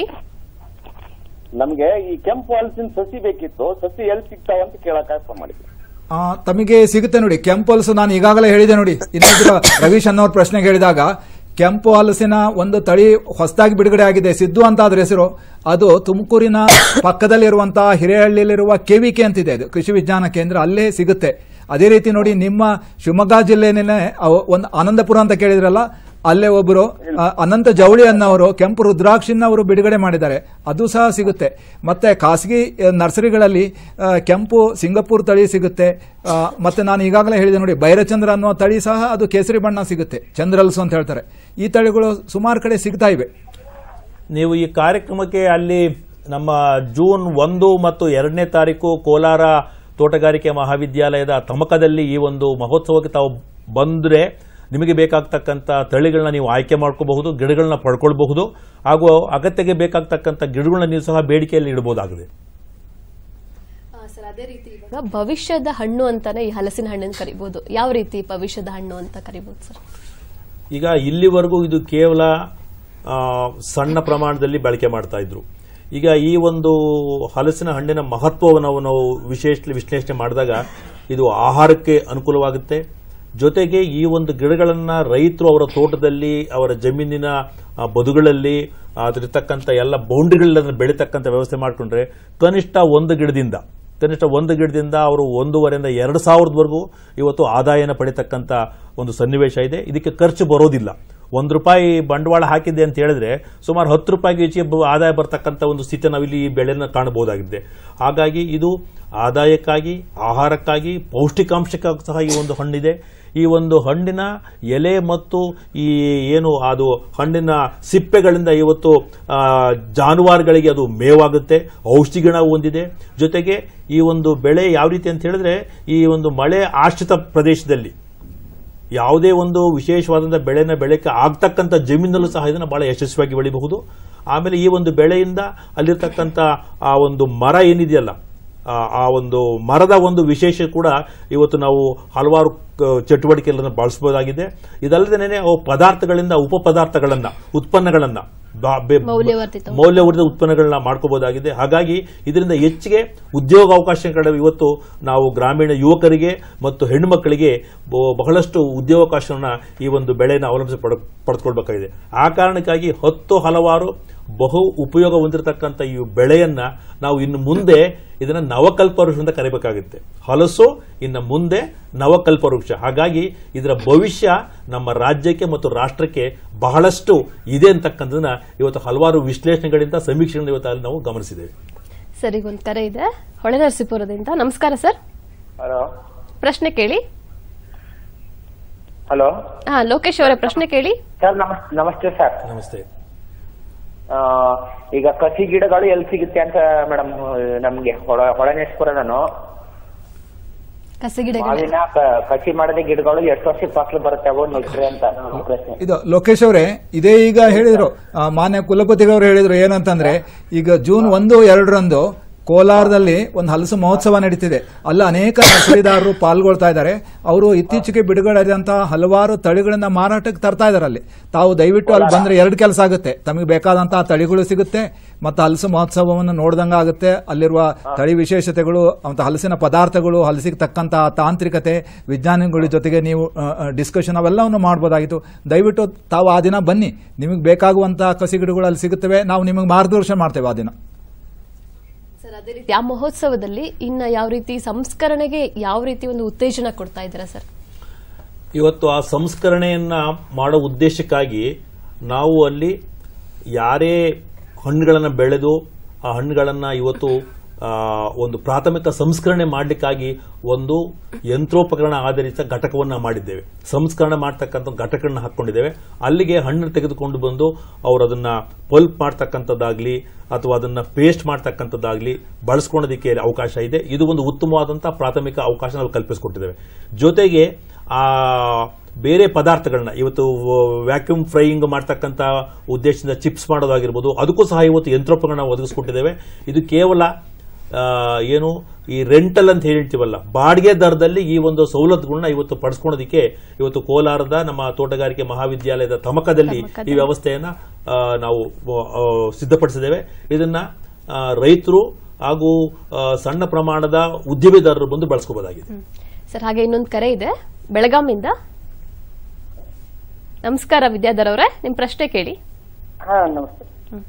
ನಮ್ಗೆ ಈ ಕೆಂಪು ಹಲಸಿನ ಸಸಿ ಬೇಕಿತ್ತು ಸಸಿ ಎಲ್ಲಿ ಸಿಗ್ತಾವ ಅಂತ ಕೇಳಕ್ ಫೋನ್ ಮಾಡಿದ್ವಿ ಆ, ತಮಗೆ ಸಿಗುತ್ತೆ ನೋಡಿ ಕೆಂಪು ಹಲಸು ನಾನು ಈಗಾಗಲೇ ಹೇಳಿದೆ ನೋಡಿ ಇನ್ನೊಬ್ಬರು ರವೀಶ್ ಅನ್ನೋರ್ ಪ್ರಶ್ನೆಗೆ ಹೇಳಿದಾಗ ಕೆಂಪು ಹಲಸಿನ ಒಂದು ತಳಿ ಹೊಸದಾಗಿ ಬಿಡುಗಡೆ ಆಗಿದೆ ಸಿದ್ದು ಅಂತ ಅದ್ರ ಹೆಸರು ಅದು ತುಮಕೂರಿನ ಪಕ್ಕದಲ್ಲಿರುವಂತಹ ಹಿರೇಹಳ್ಳಿಯಲ್ಲಿರುವ ಕೆವಿಕೆ ಅಂತಿದೆ ಅದು ಕೃಷಿ ವಿಜ್ಞಾನ ಕೇಂದ್ರ ಅಲ್ಲೇ ಸಿಗುತ್ತೆ ಅದೇ ರೀತಿ ನೋಡಿ ನಿಮ್ಮ ಶಿವಮೊಗ್ಗ ಜಿಲ್ಲೆನೇ ಅವ- ಒಂದು ಆನಂದಪುರ ಅಂತ ಕೇಳಿದ್ರಲ್ಲ ಅಲ್ಲೇ ಒಬ್ಬರು ಆ, ಅನಂತ ಜವಳಿ ಅನ್ನೋರು ಕೆಂಪು ರುದ್ರಾಕ್ಷಿನ ಅವರು ಬಿಡುಗಡೆ ಮಾಡಿದ್ದಾರೆ ಅದು ಸಹ ಸಿಗುತ್ತೆ ಮತ್ತೆ ಖಾಸಗಿ ಆ, ನರ್ಸರಿಗಳಲ್ಲಿ ಆ, ಕೆಂಪು ಸಿಂಗಪೂರ್ ತಳಿ ಸಿಗುತ್ತೆ ಆ, ಮತ್ತೆ ನಾನು ಈಗಾಗಲೇ ಹೇಳಿದೆ ನೋಡಿ ಬೈರಚಂದ್ರ ಅನ್ನೋ ತಳಿ ಸಹ ಅದು ಕೇಸರಿ ಬಣ್ಣ ಸಿಗುತ್ತೆ ಚಂದ್ರಲ್ಸು ಅಂತ ಹೇಳ್ತಾರೆ ಈ ತಳಿಗಳು ಸುಮಾರು ಕಡೆ ಸಿಗ್ತಾ ಇವೆ ನೀವು ಈ ಕಾರ್ಯಕ್ರಮಕ್ಕೆ ಅಲ್ಲಿ ನಮ್ಮ ಜೂನ್ ಒಂದು ಮತ್ತು ಎರಡನೇ ತಾರೀಕು ಕೋಲಾರ ತೋಟಗಾರಿಕೆ ಮಹಾವಿದ್ಯಾಲಯದ ತಮಕದಲ್ಲಿ ಈ ಒಂದು ಮಹೋತ್ಸವಕ್ಕೆ ತಾವು ಬಂದ್ರೆ ನಿಮಗೆ ಬೇಕಾಗ್ತಕ್ಕಂಥ ತಳಿಗಳನ್ನ ನೀವು ಆಯ್ಕೆ ಮಾಡ್ಕೋಬಹುದು ಗಿಡಗಳನ್ನ ಪಡ್ಕೊಳ್ಬಹುದು ಹಾಗೂ ಅಗತ್ಯಕ್ಕೆ ಬೇಕಾಗ್ತಕ್ಕಂಥ ಗಿಡಗಳನ್ನ ನೀವು ಸಹ ಬೇಡಿಕೆಯಲ್ಲಿ ಇಡಬಹುದಾಗಿದೆ ಸರ್ ಅದೇ ರೀತಿ ಇವಾಗ ಭವಿಷ್ಯದ ಹಣ್ಣು ಅಂತಾನೆ ಈ ಹಲಸಿನ ಹಣ್ಣನ್ನು ಕರಿಬಹುದು ಯಾವ ರೀತಿ ಭವಿಷ್ಯದ ಹಣ್ಣು ಅಂತ ಕರಿಬಹುದು ಸರ್ ಈಗ ಇಲ್ಲಿವರೆಗೂ ಇದು ಕೇವಲ ಆ, ಸಣ್ಣ ಪ್ರಮಾಣದಲ್ಲಿ ಬಳಕೆ ಮಾಡ್ತಾ ಇದ್ರು ಈಗ ಈ ಒಂದು ಹಲಸಿನ ಹಣ್ಣಿನ ಮಹತ್ವವನ್ನು ನಾವು ವಿಶೇಷ ವಿಶ್ಲೇಷಣೆ ಮಾಡಿದಾಗ ಇದು ಆಹಾರಕ್ಕೆ ಅನುಕೂಲವಾಗುತ್ತೆ ಜೊತೆಗೆ ಈ ಒಂದು ಗಿಡಗಳನ್ನ ರೈತರು ಅವರ ತೋಟದಲ್ಲಿ ಅವರ ಜಮೀನಿನ ಆ, ಬದುಗಳಲ್ಲಿ ಅದರಿರ್ತಕ್ಕಂಥ ಎಲ್ಲ ಬೌಂಡ್ರಿಗಳಲ್ಲಿ ಅದನ್ನ ಬೆಳೀತಕ್ಕಂಥ ವ್ಯವಸ್ಥೆ ಮಾಡಿಕೊಂಡ್ರೆ ಕನಿಷ್ಠ ಒಂದು ಗಿಡದಿಂದ ಕನಿಷ್ಠ ಒಂದು ಗಿಡದಿಂದ ಅವರು ಒಂದೂವರೆಯಿಂದ ಎರಡು ಸಾವಿರದವರೆಗೂ ಇವತ್ತು ಆದಾಯನ ಪಡಿತಕ್ಕಂಥ ಒಂದು ಸನ್ನಿವೇಶ ಇದೆ ಇದಕ್ಕೆ ಖರ್ಚು ಬರೋದಿಲ್ಲ ಒಂದು ರೂಪಾಯಿ ಬಂಡವಾಳ ಹಾಕಿದೆ ಅಂತ ಹೇಳಿದ್ರೆ ಸುಮಾರು ಹತ್ತು ರೂಪಾಯಿಗೆ ಹೆಚ್ಚಿಗೆ ಬ- ಆದಾಯ ಬರ್ತಕ್ಕಂಥ ಒಂದು ಸ್ಥಿತಿ ನಾವಿಲ್ಲಿ ಈ ಬೆಳೆನ ಕಾಣಬಹುದಾಗಿದೆ ಹಾಗಾಗಿ ಇದು ಆದಾಯಕ್ಕಾಗಿ ಆಹಾರಕ್ಕಾಗಿ ಪೌಷ್ಟಿಕಾಂಶಕ್ಕಾಗಿ ಸಹ ಈ ಒಂದು ಹಣ್ಣಿದೆ ಈ ಒಂದು ಹಣ್ಣಿನ ಎಲೆ ಮತ್ತು ಈ ಏನು ಅದು ಹಣ್ಣಿನ ಸಿಪ್ಪೆಗಳಿಂದ ಇವತ್ತು ಆ, ಜಾನುವಾರುಗಳಿಗೆ ಅದು ಮೇವಾಗುತ್ತೆ ಔಷಧಿ ಗುಣ ಹೊಂದಿದೆ ಜೊತೆಗೆ ಈ ಒಂದು ಬೆಳೆ ಯಾವ ರೀತಿ ಅಂತ ಹೇಳಿದ್ರೆ ಈ ಒಂದು ಮಳೆ ಆಶ್ರಿತ ಪ್ರದೇಶದಲ್ಲಿ ಯಾವುದೇ ಒಂದು ವಿಶೇಷವಾದಂಥ ಬೆಳೆನ ಬೆಳೆಕ್ಕೆ ಆಗ್ತಕ್ಕಂಥ ಜಮೀನಲ್ಲೂ ಸಹ ಇದನ್ನು ಬಹಳ ಯಶಸ್ವಿಯಾಗಿ ಬೆಳಿಬಹುದು ಆಮೇಲೆ ಈ ಒಂದು ಬೆಳೆಯಿಂದ ಅಲ್ಲಿರ್ತಕ್ಕಂಥ ಆ ಒಂದು ಮರ ಏನಿದೆಯಲ್ಲ ಆ, ಆ ಒಂದು ಮರದ ಒಂದು ವಿಶೇಷ ಕೂಡ ಇವತ್ತು ನಾವು ಹಲವಾರು ಕ- ಚಟುವಟಿಕೆಗಳನ್ನು ಬಳಸಬಹುದಾಗಿದೆ ಇದಲ್ಲದೆ ಅವು ಪದಾರ್ಥಗಳಿಂದ ಉಪ ಪದಾರ್ಥಗಳನ್ನ ಉತ್ಪನ್ನಗಳನ್ನ ಬಾ- ಬೆ- ಮೌಲ್ಯವರ್ಧಿತ ಮೌಲ್ಯವರ್ಧಿತ ಉತ್ಪನ್ನಗಳನ್ನ ಮಾಡ್ಕೋಬಹುದಾಗಿದೆ ಹಾಗಾಗಿ ಇದರಿಂದ ಹೆಚ್ಚಿಗೆ ಉದ್ಯೋಗ ಅವಕಾಶಗಳ ಇವತ್ತು ನಾವು ಗ್ರಾಮೀಣ ಯುವಕರಿಗೆ ಮತ್ತು ಹೆಣ್ಣು ಮಕ್ಕಳಿಗೆ ಬ- ಬಹಳಷ್ಟು ಉದ್ಯೋಗಾವಕಾಶವನ್ನ ಈ ಒಂದು ಬೆಳೆಯನ್ನು ಅವಲಂಬಿಸಿ ಪಡ ಪಡೆದುಕೊಳ್ಬೇಕಾಗಿದೆ ಆ ಕಾರಣಕ್ಕಾಗಿ ಹತ್ತು ಹಲವಾರು ಬಹು ಉಪಯೋಗ ಹೊಂದಿರತಕ್ಕಂಥ ಈ ಬೆಳೆಯನ್ನ ನಾವು ಇನ್ನು ಮುಂದೆ ಇದನ್ನ ನವಕಲ್ಪ ವೃಕ್ಷ ಅಂತ ಕರಿಬೇಕಾಗುತ್ತೆ ಹಲಸು ಇನ್ನು ಮುಂದೆ ನವಕಲ್ಪ ವೃಕ್ಷ ಹಾಗಾಗಿ ಇದರ ಭವಿಷ್ಯ ನಮ್ಮ ರಾಜ್ಯಕ್ಕೆ ಮತ್ತು ರಾಷ್ಟ್ರಕ್ಕೆ ಬಹಳಷ್ಟು ಇದೆ ಅಂತಕ್ಕಂಥದನ್ನ ಇವತ್ತು ಹಲವಾರು ವಿಶ್ಲೇಷಣೆಗಳಿಂದ ಸಮೀಕ್ಷೆಗಳಿಂದ ಇವತ್ತು ಅಲ್ಲಿ ನಾವು ಗಮನಿಸಿದ್ದೇವೆ ಸರ್ ಈಗ ಒಂದು ಕರೆ ಇದೆ ಹೊಳೆನರಸೀಪುರದಿಂದ ನಮಸ್ಕಾರ ಸರ್ ಹಲೋ ಪ್ರಶ್ನೆ ಕೇಳಿ ಹಲೋ ಹಾ ಲೋಕೇಶ್ ಅವರೇ ಪ್ರಶ್ನೆ ಕೇಳಿ ಸರ್ ನಮಸ್ ನಮಸ್ತೆ ಸರ್ ನಮಸ್ತೆ ಆ, ಈಗ ಕಸಿ ಗಿಡಗಳು ಎಲ್ಲಿ ಸಿಗುತ್ತೆ ಅಂತ ಮೇಡಮ್ ನಮ್ಗೆ ಹೊಳ ಹೊಳನೇಶ್ವರ ನಾನು ಕಸಗಿಡಗಳು ಮಾವಿನ ಕ- ಕಸಿ ಮಾಡದೆ ಗಿಡಗಳು ಎಷ್ಟು ವರ್ಷಕ್ಕೆ ಫಸಲು ಬರುತ್ತೆ ಅವು ನೆಟ್ರೆ ಅಂತ ನನ್ನ ಪ್ರಶ್ನೆ ಇದು ಲೋಕೇಶ್ ಅವರೇ ಇದೇ ಈಗ ಹೇಳಿದ್ರು ಆ, ಮಾನ್ಯ ಕುಲಪತಿಗಳವರು ಹೇಳಿದ್ರು ಏನಂತಂದ್ರೆ ಈಗ ಜೂನ್ ಒಂದು ಎರಡರಂದು ಕೋಲಾರದಲ್ಲಿ ಒಂದು ಹಲಸು ಮಹೋತ್ಸವ ನಡೀತಿದೆ ಅಲ್ಲಿ ಅನೇಕ ನರ್ಸರಿದಾರರು ಪಾಲ್ಗೊಳ್ತಾ ಇದ್ದಾರೆ ಅವರು ಇತ್ತೀಚೆಗೆ ಬಿಡುಗಡೆಯಾದಂತಹ ಹಲವಾರು ತಳಿಗಳನ್ನ ಮಾರಾಟಕ್ಕೆ ತರ್ತಾ ಇದ್ದಾರೆ ಅಲ್ಲಿ ತಾವು ದಯವಿಟ್ಟು ಅಲ್ಲಿ ಬಂದ್ರೆ ಎರಡು ಕೆಲಸ ಆಗುತ್ತೆ ತಮಗೆ ಬೇಕಾದಂತಹ ತಳಿಗಳು ಸಿಗುತ್ತೆ ಮತ್ತು ಹಲಸು ಮಹೋತ್ಸವವನ್ನು ನೋಡ್ದಂಗ ಆಗುತ್ತೆ ಅಲ್ಲಿರುವ ತಳಿ ವಿಶೇಷತೆಗಳು ಮತ್ತು ಹಲಸಿನ ಪದಾರ್ಥಗಳು ಹಲಸಿಗೆ ತಕ್ಕಂತಹ ತಾಂತ್ರಿಕತೆ ವಿಜ್ಞಾನಿಗಳ ಜೊತೆಗೆ ನೀವು ಡಿಸ್ಕಷನ್ ಅವೆಲ್ಲವನ್ನು ಮಾಡಬಹುದಾಗಿತ್ತು ದಯವಿಟ್ಟು ತಾವು ಆ ದಿನ ಬನ್ನಿ ನಿಮಗೆ ಬೇಕಾಗುವಂತಹ ಕಸಿ ಗಿಡಗಳು ಅಲ್ಲಿ ಸಿಗುತ್ತವೆ ನಾವು ನಿಮಗೆ ಮಾರ್ಗದರ್ಶನ ಮಾಡ್ತೇವೆ ಆ ದಿನ ಸರ್ ಅದೇ ರೀತಿ ಆ ಮಹೋತ್ಸವದಲ್ಲಿ ಇನ್ನ ಯಾವ ರೀತಿ ಸಂಸ್ಕರಣೆಗೆ ಯಾವ ರೀತಿ ಒಂದು ಉತ್ತೇಜನ ಕೊಡ್ತಾ ಇದ್ದೀರಾ ಸರ್ ಇವತ್ತು ಆ ಸಂಸ್ಕರಣೆಯನ್ನ ಮಾಡೋ ಉದ್ದೇಶಕ್ಕಾಗಿ ನಾವು ಅಲ್ಲಿ ಯಾರೇ ಹಣ್ಣುಗಳನ್ನು ಬೆಳೆದು ಆ ಹಣ್ಣುಗಳನ್ನು ಇವತ್ತು ಆ, ಒಂದು ಪ್ರಾಥಮಿಕ ಸಂಸ್ಕರಣೆ ಮಾಡಲಿಕ್ಕಾಗಿ ಒಂದು ಯಂತ್ರೋಪಕರಣ ಆಧಾರಿತ ಘಟಕವನ್ನ ಮಾಡಿದ್ದೇವೆ ಸಂಸ್ಕರಣೆ ಮಾಡ್ತಕ್ಕಂಥ ಘಟಕಗಳನ್ನ ಹಾಕೊಂಡಿದ್ದೇವೆ ಅಲ್ಲಿಗೆ ಹಣ್ಣು ತೆಗೆದುಕೊಂಡು ಬಂದು ಅವರು ಅದನ್ನ ಪಲ್ಪ್ ಮಾಡ್ತಕ್ಕಂಥದ್ದಾಗ್ಲಿ ಅಥವಾ ಅದನ್ನ ಪೇಸ್ಟ್ ಮಾಡ್ತಕ್ಕಂಥದ್ದಾಗ್ಲಿ ಬಳಸ್ಕೊಳ್ಳೋದಕ್ಕೆ ಅವಕಾಶ ಇದೆ ಇದು ಒಂದು ಉತ್ತಮವಾದಂತಹ ಪ್ರಾಥಮಿಕ ಅವಕಾಶ ನಾವು ಕಲ್ಪಿಸಿಕೊಟ್ಟಿದ್ದೇವೆ ಜೊತೆಗೆ ಆ ಬೇರೆ ಪದಾರ್ಥಗಳನ್ನ ಇವತ್ತು ವ್ಯಾಕ್ಯೂಮ್ ಫ್ರೈಯಿಂಗ್ ಮಾಡ್ತಕ್ಕಂಥ ಉದ್ದೇಶದಿಂದ ಚಿಪ್ಸ್ ಮಾಡೋದಾಗಿರ್ಬೋದು ಅದಕ್ಕೂ ಸಹ ಇವತ್ತು ಯಂತ್ರೋಪಕರಣ ಒದಗಿಸ್ಕೊಟ್ಟಿದ್ದೇವೆ ಇದು ಕೇವಲ ಆ, ಏನು ಈ ರೆಂಟಲ್ ಅಂತ ಹೇಳ್ತೀವಲ್ಲ ಬಾಡಿಗೆ ದರದಲ್ಲಿ ಈ ಒಂದು ಸವಲತ್ತುಗಳನ್ನ ಇವತ್ತು ಪಡಿಸ್ಕೊಳೋದಕ್ಕೆ ಇವತ್ತು ಕೋಲಾರದ ನಮ್ಮ ತೋಟಗಾರಿಕೆ ಮಹಾವಿದ್ಯಾಲಯದ ತಮಕದಲ್ಲಿ ಈ ವ್ಯವಸ್ಥೆಯನ್ನ ಆ, ನಾವು ಆ, ಸಿದ್ಧಪಡಿಸಿದ್ದೇವೆ ಇದನ್ನ ರೈತರು ಹಾಗೂ ಆ, ಸಣ್ಣ ಪ್ರಮಾಣದ ಉದ್ಯಮಿದಾರರು ಬಂದು ಬಳಸ್ಕೋಬಹುದಾಗಿದೆ ಸರ್ ಹಾಗೆ ಇನ್ನೊಂದು ಕರೆ ಇದೆ ಬೆಳಗಾಮಿಂದ ನಮಸ್ಕಾರ ವಿದ್ಯಾಧರ್ ಅವರೇ ನಿಮ್ ಪ್ರಶ್ನೆ ಕೇಳಿ ಹಾ ನಮಸ್ತೆ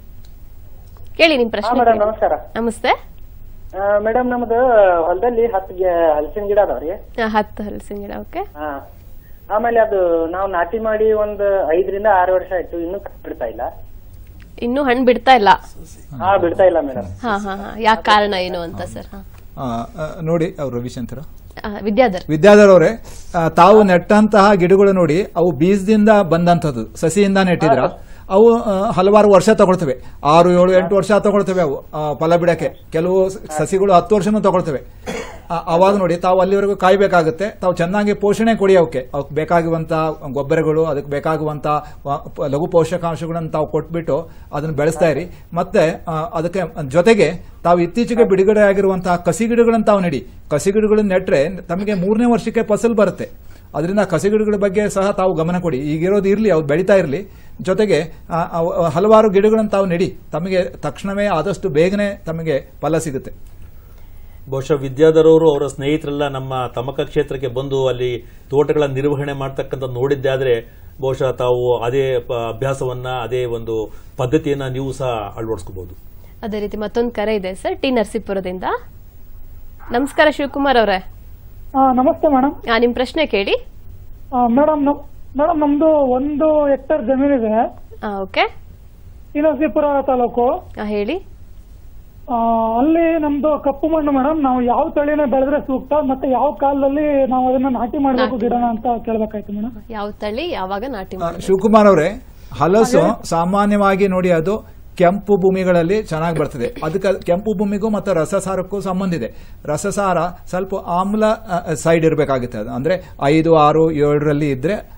ಕೇಳಿ ನಿಮ್ ಹಾ ಪ್ರಶ್ನೆ ಮೇಡಮ್ ಕೇಳಿ. ನಮಸ್ಕಾರ ನಮಸ್ತೆ ಮೇಡಮ್ ನಮ್ದು ಹೊಲದಲ್ಲಿ ಹತ್ತು ಗಿ- ಹಲಸಿನ ಗಿಡ ಅದಾವ್ರಿ ಆ, ಹತ್ತು ಹಲಸಿನ ಗಿಡ ಓಕೆ ಹಾ ಆಮೇಲೆ ಅದು ನಾವು ನಾಟಿ ಮಾಡಿ ಒಂದ್ ಐದರಿಂದ ಆರು ವರ್ಷ ಆಯ್ತು ಇನ್ನೂ ಬಿಡ್ತಾ ಇಲ್ಲ ಇನ್ನೂ ಹಣ್ಣು ಬಿಡ್ತಾ ಇಲ್ಲ ಹಾ ಬಿಡ್ತಾ ಇಲ್ಲ ಮೇಡಮ್ ಹಾ ಹಾ ಹಾ ಯಾಕೆ ಕಾರಣ ಏನು ಅಂತ ಸರ್ ಹಾ ಆ, ಆ, ನೋಡಿ ಅವ್ರು ರವಿಶಂಕರ ಆ, ವಿದ್ಯಾಧರ್ ವಿದ್ಯಾಧರ್ ಅವರೇ ಆ, ತಾವು ನೆಟ್ಟಂತಹ ಗಿಡಗಳು ನೋಡಿ ಅವು ಬೀಜದಿಂದ ಬಂದಂಥದ್ದು ಸಸಿಯಿಂದ ನೆಟ್ಟಿದ್ರ ಅವು ಆ, ಹಲವಾರು ವರ್ಷ ತಗೊಳ್ತವೆ ಆರು ಏಳು ಎಂಟು ವರ್ಷ ತಗೊಳ್ತವೆ ಅವು ಆ, ಫಲ ಬಿಡಕ್ಕೆ ಕೆಲವು ಸ- ಸಸಿಗಳು ಹತ್ತು ವರ್ಷನೂ ತಗೊಳ್ತವೆ ಆ, ಅವಾಗ ನೋಡಿ ತಾವು ಅಲ್ಲಿವರೆಗೂ ಕಾಯ್ಬೇಕಾಗುತ್ತೆ ತಾವು ಚೆನ್ನಾಗಿ ಪೋಷಣೆ ಕೊಡಿ ಅವಕ್ಕೆ ಅವಕ್ಕೆ ಬೇಕಾಗುವಂತ ಗೊಬ್ಬರಗಳು ಅದಕ್ಕೆ ಬೇಕಾಗುವಂತ ವ- ಪ- ಲಘು ಪೋಷಕಾಂಶಗಳನ್ನು ತಾವು ಕೊಟ್ಬಿಟ್ಟು ಅದನ್ನು ಬೆಳೆಸ್ತಾ ಇರಿ ಮತ್ತೆ ಆ, ಅದಕ್ಕೆ ಜೊತೆಗೆ ತಾವು ಇತ್ತೀಚೆಗೆ ಬಿಡುಗಡೆ ಆಗಿರುವಂತಹ ಕಸಿ ಗಿಡಗಳನ್ನು ತಾವು ನೆಡಿ ಕಸಿ ಗಿಡಗಳನ್ನು ನೆಟ್ರೆ ತಮಗೆ ಮೂರನೇ ವರ್ಷಕ್ಕೆ ಫಸಲು ಬರುತ್ತೆ ಅದರಿಂದ ಕಸಿ ಗಿಡಗಳ ಬಗ್ಗೆ ಸಹ ತಾವು ಗಮನ ಕೊಡಿ ಈಗಿರೋದು ಇರಲಿ ಅವ್ರು ಬೆಳೀತಾ ಇರಲಿ ಜೊತೆಗೆ ಆ, ಅವ್- ಹಲವಾರು ಗಿಡಗಳನ್ನು ತಾವು ನೆಡಿ ತಮಗೆ ತಕ್ಷಣವೇ ಆದಷ್ಟು ಬೇಗನೆ ತಮಗೆ ಫಲ ಸಿಗುತ್ತೆ ಬಹುಶಃ ವಿದ್ಯಾಧರವರು ಅವರ ಸ್ನೇಹಿತರೆಲ್ಲ ನಮ್ಮ ತಮಕ ಕ್ಷೇತ್ರಕ್ಕೆ ಬಂದು ಅಲ್ಲಿ ತೋಟಗಳ ನಿರ್ವಹಣೆ ಮಾಡ್ತಕ್ಕಂಥ ನೋಡಿದ್ದೆ ಆದ್ರೆ ಬಹುಶಃ ತಾವು ಅದೇ ಪ- ಅಭ್ಯಾಸವನ್ನ ಅದೇ ಒಂದು ಪದ್ಧತಿಯನ್ನ ನೀವು ಸಹ ಅಳವಡಿಸ್ಕೋಬಹುದು ಅದೇ ರೀತಿ ಮತ್ತೊಂದು ಕರೆ ಇದೆ ಸರ್ ಟಿ ನರಸೀಪುರದಿಂದ ನಮಸ್ಕಾರ ಶಿವಕುಮಾರ್ ಅವರೇ ನಮಸ್ತೆ ಮೇಡಮ್ ಆ, ನಿಮ್ ಪ್ರಶ್ನೆ ಕೇಳಿ ಮೇಡಮ್ ಮೇಡಮ್ ನಮ್ದು ಒಂದು ಹೆಕ್ಟೇರ್ ಜಮೀನಿದೆ ಓಕೆ ಈ ನರಸೀಪುರ ತಾಲೂಕು ಹೇಳಿ ಆ, ಅಲ್ಲಿ ನಮ್ದು ಕಪ್ಪು ಮಣ್ಣು ಮೇಡಮ್ ನಾವು ಯಾವ ತಳಿನ ಬೆಳೆದ್ರೆ ಸೂಕ್ತ ಮತ್ತೆ ಯಾವ ಕಾಲದಲ್ಲಿ ನಾವು ಅದನ್ನ ನಾಟಿ ಮಾಡಬೇಕು ಗಿಡನ ಅಂತ ಕೇಳ್ಬೇಕಾಯ್ತು ಮೇಡಮ್ ಯಾವ ತಳಿ ಯಾವಾಗ ನಾಟಿ ಆ, ಮಾಡ್ಬೇಕು? ಶಿವಕುಮಾರ್ ಅವರೇ ಹಲಸು ಸಾಮಾನ್ಯವಾಗಿ ನೋಡಿ ಅದು ಕೆಂಪು ಭೂಮಿಗಳಲ್ಲಿ ಚೆನ್ನಾಗಿ ಬರ್ತದೆ ಅದಕ್ಕೆ ಕೆಂಪು ಭೂಮಿಗೂ ಮತ್ತು ರಸಸಾರಕ್ಕೂ ಸಂಬಂಧ ಇದೆ ರಸಸಾರ ಸ್ವಲ್ಪ ಆಮ್ಲ ಸೈಡ್ ಇರಬೇಕಾಗುತ್ತೆ ಅದು ಅಂದ್ರೆ ಐದು ಆರು ಏಳರಲ್ಲಿ ಇದ್ರೆ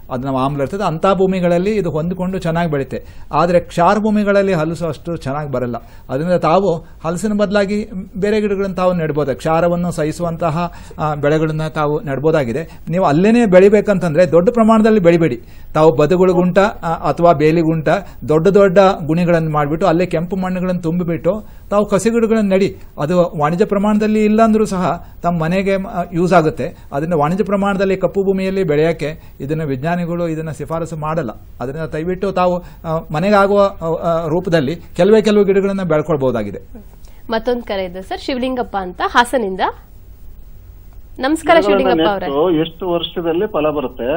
ಅದು ನಾವು ಆಮ್ಲ ಇರ್ತದೆ ಅಂಥ ಭೂಮಿಗಳಲ್ಲಿ ಇದು ಹೊಂದಿಕೊಂಡು ಚೆನ್ನಾಗಿ ಬೆಳೆಯುತ್ತೆ ಆದರೆ ಕ್ಷಾರ ಭೂಮಿಗಳಲ್ಲಿ ಹಲಸು ಅಷ್ಟು ಚೆನ್ನಾಗಿ ಬರಲ್ಲ ಅದರಿಂದ ತಾವು ಹಲಸಿನ ಬದಲಾಗಿ ಬೇರೆ ಗಿಡಗಳನ್ನು ತಾವು ನೆಡ್ಬೋದು ಕ್ಷಾರವನ್ನು ಸಹಿಸುವಂತಹ ಆ, ಬೆಳೆಗಳನ್ನ ತಾವು ನೆಡ್ಬೋದಾಗಿದೆ ನೀವು ಅಲ್ಲೇನೇ ಬೆಳಿಬೇಕಂತಂದ್ರೆ ದೊಡ್ಡ ಪ್ರಮಾಣದಲ್ಲಿ ಬೆಳಿಬೇಡಿ ತಾವು ಬದುಗುಳುಗುಂಟ ಆ, ಅಥವಾ ಬೇಲಿಗುಂಟ ದೊಡ್ಡ ದೊಡ್ಡ ಗುಣಿಗಳನ್ನು ಮಾಡಿಬಿಟ್ಟು ಅಲ್ಲೇ ಕೆಂಪು ಮಣ್ಣುಗಳನ್ನು ತುಂಬಿಬಿಟ್ಟು ತಾವು ಕಸಿ ಗಿಡಗಳನ್ನು ನಡಿ ಅದು ವಾಣಿಜ್ಯ ಪ್ರಮಾಣದಲ್ಲಿ ಇಲ್ಲಾಂದ್ರೂ ಸಹ ತಮ್ಮ ಮನೆಗೆ ಯೂಸ್ ಆಗುತ್ತೆ ಅದರಿಂದ ವಾಣಿಜ್ಯ ಪ್ರಮಾಣದಲ್ಲಿ ಕಪ್ಪು ಭೂಮಿಯಲ್ಲಿ ಬೆಳೆಯೋಕ್ಕೆ ಇದನ್ನು ವಿಜ್ಞಾನಿಗಳು ಇದನ್ನು ಶಿಫಾರಸು ಮಾಡಲ್ಲ ಅದರಿಂದ ದಯವಿಟ್ಟು ತಾವು ಆ, ಮನೆಗಾಗುವ ಆ, ಆ, ರೂಪದಲ್ಲಿ ಕೆಲವೇ ಕೆಲವು ಗಿಡಗಳನ್ನು ಬೆಳ್ಕೊಳ್ಬಹುದಾಗಿದೆ ಮತ್ತೊಂದು ಕರೆ ಇದೆ ಸರ್ ಶಿವಲಿಂಗಪ್ಪ ಅಂತ ಹಾಸನಿಂದ ನಮಸ್ಕಾರ ಶಿವಲಿಂಗಪ್ಪ ಅವರೇ ನೆಟ್ಟು ಎಷ್ಟು ವರ್ಷದಲ್ಲಿ ಫಲ ಬರುತ್ತೆ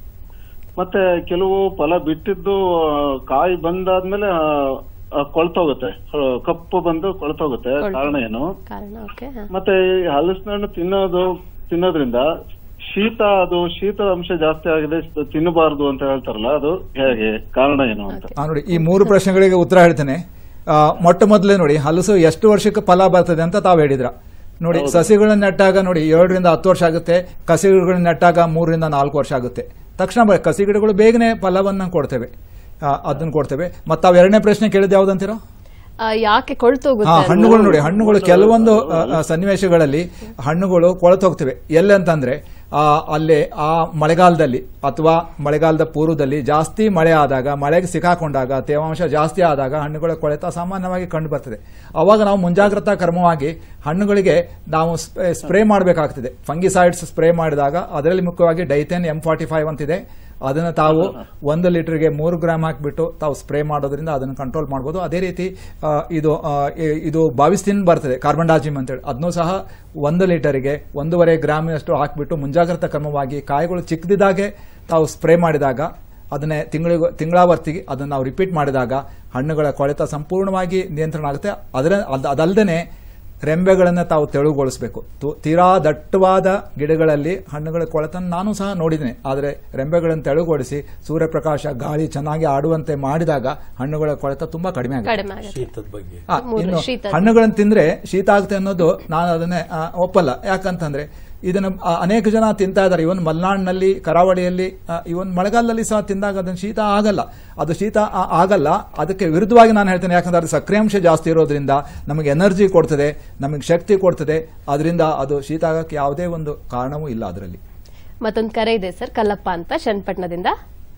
ಮತ್ತೆ ಕೆಲವು ಫಲ ಬಿಟ್ಟಿದ್ದು ಆ, ಕಾಯಿ ಬಂದಾದ್ಮೇಲೆ ಆ, ಆ, ಕೊಳ್ತೋಗುತ್ತೆ ಆ, ಕಪ್ಪು ಬಂದು ಕೊಳ್ತೋಗುತ್ತೆ ಕೊಳ್ತು. ಕಾರಣ ಏನು ಕಾರಣ ಓಕೆ ಹಾ. ಮತ್ತೆ ಈ ಹಲಸಿನ ಹಣ್ಣು ತಿನ್ನೋದು ತಿನ್ನೋದ್ರಿಂದ ಶೀತ ಅದು ಶೀತದ ಅಂಶ ಜಾಸ್ತಿ ಆಗಿದೆ ಸ- ತಿನ್ನಬಾರದು ಅಂತ ಹೇಳ್ತಾರಲ್ಲ ಅದು ಹೇಗೆ ಕಾರಣ ಏನು ಅಂತ ಆ, ನೋಡಿ ಈ ಮೂರು ಪ್ರಶ್ನೆಗಳಿಗೆ ಉತ್ತರ ಹೇಳ್ತೇನೆ ಆ, ಮೊಟ್ಟ ಮೊದಲೇ ನೋಡಿ ಹಲಸು ಎಷ್ಟು ವರ್ಷಕ್ಕೆ ಫಲ ಬರ್ತದೆ ಅಂತ ತಾವು ಹೇಳಿದ್ರ ನೋಡಿ ಸಸಿಗಳನ್ನ ನೆಟ್ಟಾಗ ನೋಡಿ ಏಳರಿಂದ ಹತ್ತು ವರ್ಷ ಆಗುತ್ತೆ ಕಸಿ ಗಿಡಗಳನ್ನ ನೆಟ್ಟಾಗ ಮೂರರಿಂದ ನಾಲ್ಕು ವರ್ಷ ಆಗುತ್ತೆ ತಕ್ಷಣ ಬ- ಕಸಿ ಗಿಡಗಳು ಬೇಗನೆ ಫಲವನ್ನ ಕೊಡ್ತೇವೆ ಆ, ಅದನ್ನ ಕೊಡ್ತೇವೆ ಮತ್ತೆ ತಾವು ಎರಡನೇ ಪ್ರಶ್ನೆ ಕೇಳಿದ್ ಯಾವ್ದಂತೀರೋ ಆ, ಯಾಕೆ ಕೊಳ್ತೋಗುತ್ತೆ ಹಾ ಅಂತ? ಹಣ್ಣುಗಳು ನೋಡಿ ಹಣ್ಣುಗಳು ಕೆಲವೊಂದು ಆ, ಆ, ಸನ್ನಿವೇಶಗಳಲ್ಲಿ ಹಣ್ಣುಗಳು ಕೊಳೆತು ಹೋಗ್ತವೆ ಎಲ್ಲಂತಂದ್ರೆ ಆ ಅಲ್ಲಿ ಆ ಮಳೆಗಾಲದಲ್ಲಿ ಅಥವಾ ಮಳೆಗಾಲದ ಪೂರ್ವದಲ್ಲಿ ಜಾಸ್ತಿ ಮಳೆ ಆದಾಗ ಮಳೆಗೆ ಸಿಕ್ಕಾಕೊಂಡಾಗ ತೇವಾಂಶ ಜಾಸ್ತಿ ಆದಾಗ ಹಣ್ಣುಗಳ ಕೊಳೆತ ಸಾಮಾನ್ಯವಾಗಿ ಕಂಡು ಬರ್ತದೆ ಅವಾಗ ನಾವು ಮುಂಜಾಗ್ರತಾ ಕ್ರಮವಾಗಿ ಹಣ್ಣುಗಳಿಗೆ ನಾವು ಸ್ಪ್ರೇ- ಸ್ಪ್ರೇ ಮಾಡಬೇಕಾಗ್ತದೆ ಫಂಗಿಸೈಡ್ಸ್ ಸ್ಪ್ರೇ ಮಾಡಿದಾಗ ಅದರಲ್ಲಿ ಮುಖ್ಯವಾಗಿ ಡೈಥೆನ್ ಎಂ ಫಾರ್ಟಿ ಫೈವ್ ಅಂತಿದೆ ಅದನ್ನು ತಾವು ಒಂದು ಲೀಟರ್ಗೆ ಮೂರು ಗ್ರಾಮ್ ಹಾಕಿಬಿಟ್ಟು ತಾವು ಸ್ಪ್ರೇ ಮಾಡೋದ್ರಿಂದ ಅದನ್ನು ಕಂಟ್ರೋಲ್ ಮಾಡ್ಬೋದು ಅದೇ ರೀತಿ ಆ, ಇದು ಆ, ಇ- ಇದು ಬಾವಿಸ್ತಿನ್ ಬರ್ತದೆ ಕಾರ್ಬನ್ ಡಾಜಿಮ್ ಅಂತೇಳಿ ಅದನ್ನೂ ಸಹ ಒಂದು ಲೀಟರಿಗೆ ಒಂದೂವರೆ ಗ್ರಾಮಿನಷ್ಟು ಹಾಕಿಬಿಟ್ಟು ಮುಂಜಾಗ್ರತಾ ಕ್ರಮವಾಗಿ ಕಾಯಿಗಳು ಚಿಕ್ಕದಿದ್ದಾಗೆ ತಾವು ಸ್ಪ್ರೇ ಮಾಡಿದಾಗ ಅದನ್ನೇ ತಿಂಗಳಿಗೂ ತಿಂಗಳಾವರ್ತಿಗೆ ಅದನ್ನು ನಾವು ರಿಪೀಟ್ ಮಾಡಿದಾಗ ಹಣ್ಣುಗಳ ಕೊಳೆತ ಸಂಪೂರ್ಣವಾಗಿ ನಿಯಂತ್ರಣ ಆಗುತ್ತೆ ಅದರ ಅದ್- ಅದಲ್ಲದೆ ರೆಂಬೆಗಳನ್ನು ತಾವು ತೆಳುಗೊಳಿಸಬೇಕು ತು- ತೀರಾ ದಟ್ಟವಾದ ಗಿಡಗಳಲ್ಲಿ ಹಣ್ಣುಗಳ ಕೊಳೆತನ್ನು ನಾನು ಸಹ ನೋಡಿದ್ದೇನೆ ಆದರೆ ರೆಂಬೆಗಳನ್ನು ತೆಳುಗೊಳಿಸಿ ಸೂರ್ಯಪ್ರಕಾಶ ಗಾಳಿ ಚೆನ್ನಾಗಿ ಆಡುವಂತೆ ಮಾಡಿದಾಗ ಹಣ್ಣುಗಳ ಕೊಳೆತ ತುಂಬಾ ಕಡಿಮೆ ಆಗುತ್ತೆ ಕಡಿಮೆ ಆಗುತ್ತೆ ಶೀತದ ಬಗ್ಗೆ ಆ, ಮೂರು ಇನ್ನು ಶೀತ. ಹಣ್ಣುಗಳನ್ನು ತಿಂದ್ರೆ ಶೀತ ಆಗುತ್ತೆ ಅನ್ನೋದು ನಾನು ಅದನ್ನೇ ಆ, ಒಪ್ಪಲ್ಲ ಯಾಕಂತಂದ್ರೆ ಇದನ್ನು ಆ, ಅನೇಕ ಜನ ತಿಂತಾ ಇದ್ದಾರೆ ಇವನ್ ಮಲೆನಾಡಿನಲ್ಲಿ ಕರಾವಳಿಯಲ್ಲಿ ಆ, ಇವನ್ ಮಳೆಗಾಲದಲ್ಲಿ ಸಹ ತಿಂದಾಗ ಅದನ್ನು ಶೀತ ಆಗಲ್ಲ ಅದು ಶೀತ ಆ- ಆಗಲ್ಲ ಅದಕ್ಕೆ ವಿರುದ್ಧವಾಗಿ ನಾನು ಹೇಳ್ತೇನೆ ಯಾಕಂದ್ರೆ ಅದು ಸಕ್ರಿಯಾಂಶ ಜಾಸ್ತಿ ಇರೋದ್ರಿಂದ ನಮಗೆ ಎನರ್ಜಿ ಕೊಡ್ತದೆ ನಮಗೆ ಶಕ್ತಿ ಕೊಡ್ತದೆ ಅದರಿಂದ ಅದು ಶೀತ ಆಗಕ್ಕೆ ಯಾವುದೇ ಒಂದು ಕಾರಣವೂ ಇಲ್ಲ ಅದರಲ್ಲಿ ಮತ್ತೊಂದು ಕರೆ ಇದೆ ಸರ್ ಕಲ್ಲಪ್ಪ ಅಂತ ಚನ್ನಪಟ್ಟಣದಿಂದ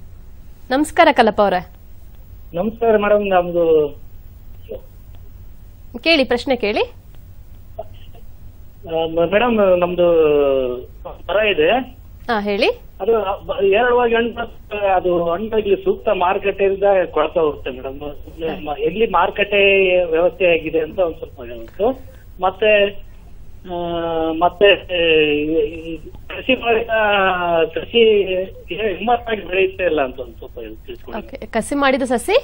ನಮಸ್ಕಾರ ಕಲ್ಲಪ್ಪ ಅವರೇ ನಮಸ್ಕಾರ ಮೇಡಮ್ ನಮ್ದು ಕೇಳಿ ಪ್ರಶ್ನೆ ಕೇಳಿ ಮೇಡಮ್ ನಮ್ದು ಮರ ಇದೆ ಹಾ ಹೇಳಿ ಅದು ಬ- ಏರಳವಾಗಿ ಹಣ್ಣು ಬರುತ್ತೆ, ಅದು ಹಣ್ಣಾಗಿ ಸೂಕ್ತ ಮಾರುಕಟ್ಟೆಯಿಂದ ಕೊಳ್ತಾ ಹೋಗುತ್ತೆ ಮೇಡಮ್ ಎಲ್ಲಿ ಮಾರುಕಟ್ಟೆ ವ್ಯವಸ್ಥೆ ಆಗಿದೆ ಅಂತ ಒಂದ್ ಸ್ವಲ್ಪ ಹೇಳ್ಬೇಕು ಮತ್ತೆ ಆ, ಮತ್ತೆ ಈ ಕೃಷಿ ಮಾಡಿದ ಕೃಷಿ ಹಿಮ್ಮತ್ತಾಗಿ ಬೆಳೆಯುತ್ತೆ ಇಲ್ಲ ಅಂತ ಒಂದ್ ಸ್ವಲ್ಪ ಹೇಳಿ ತಿಳ್ಸ್ಕೊಡಿ ಓಕೆ ಕಸಿ ಮಾಡಿದ ಸಸಿ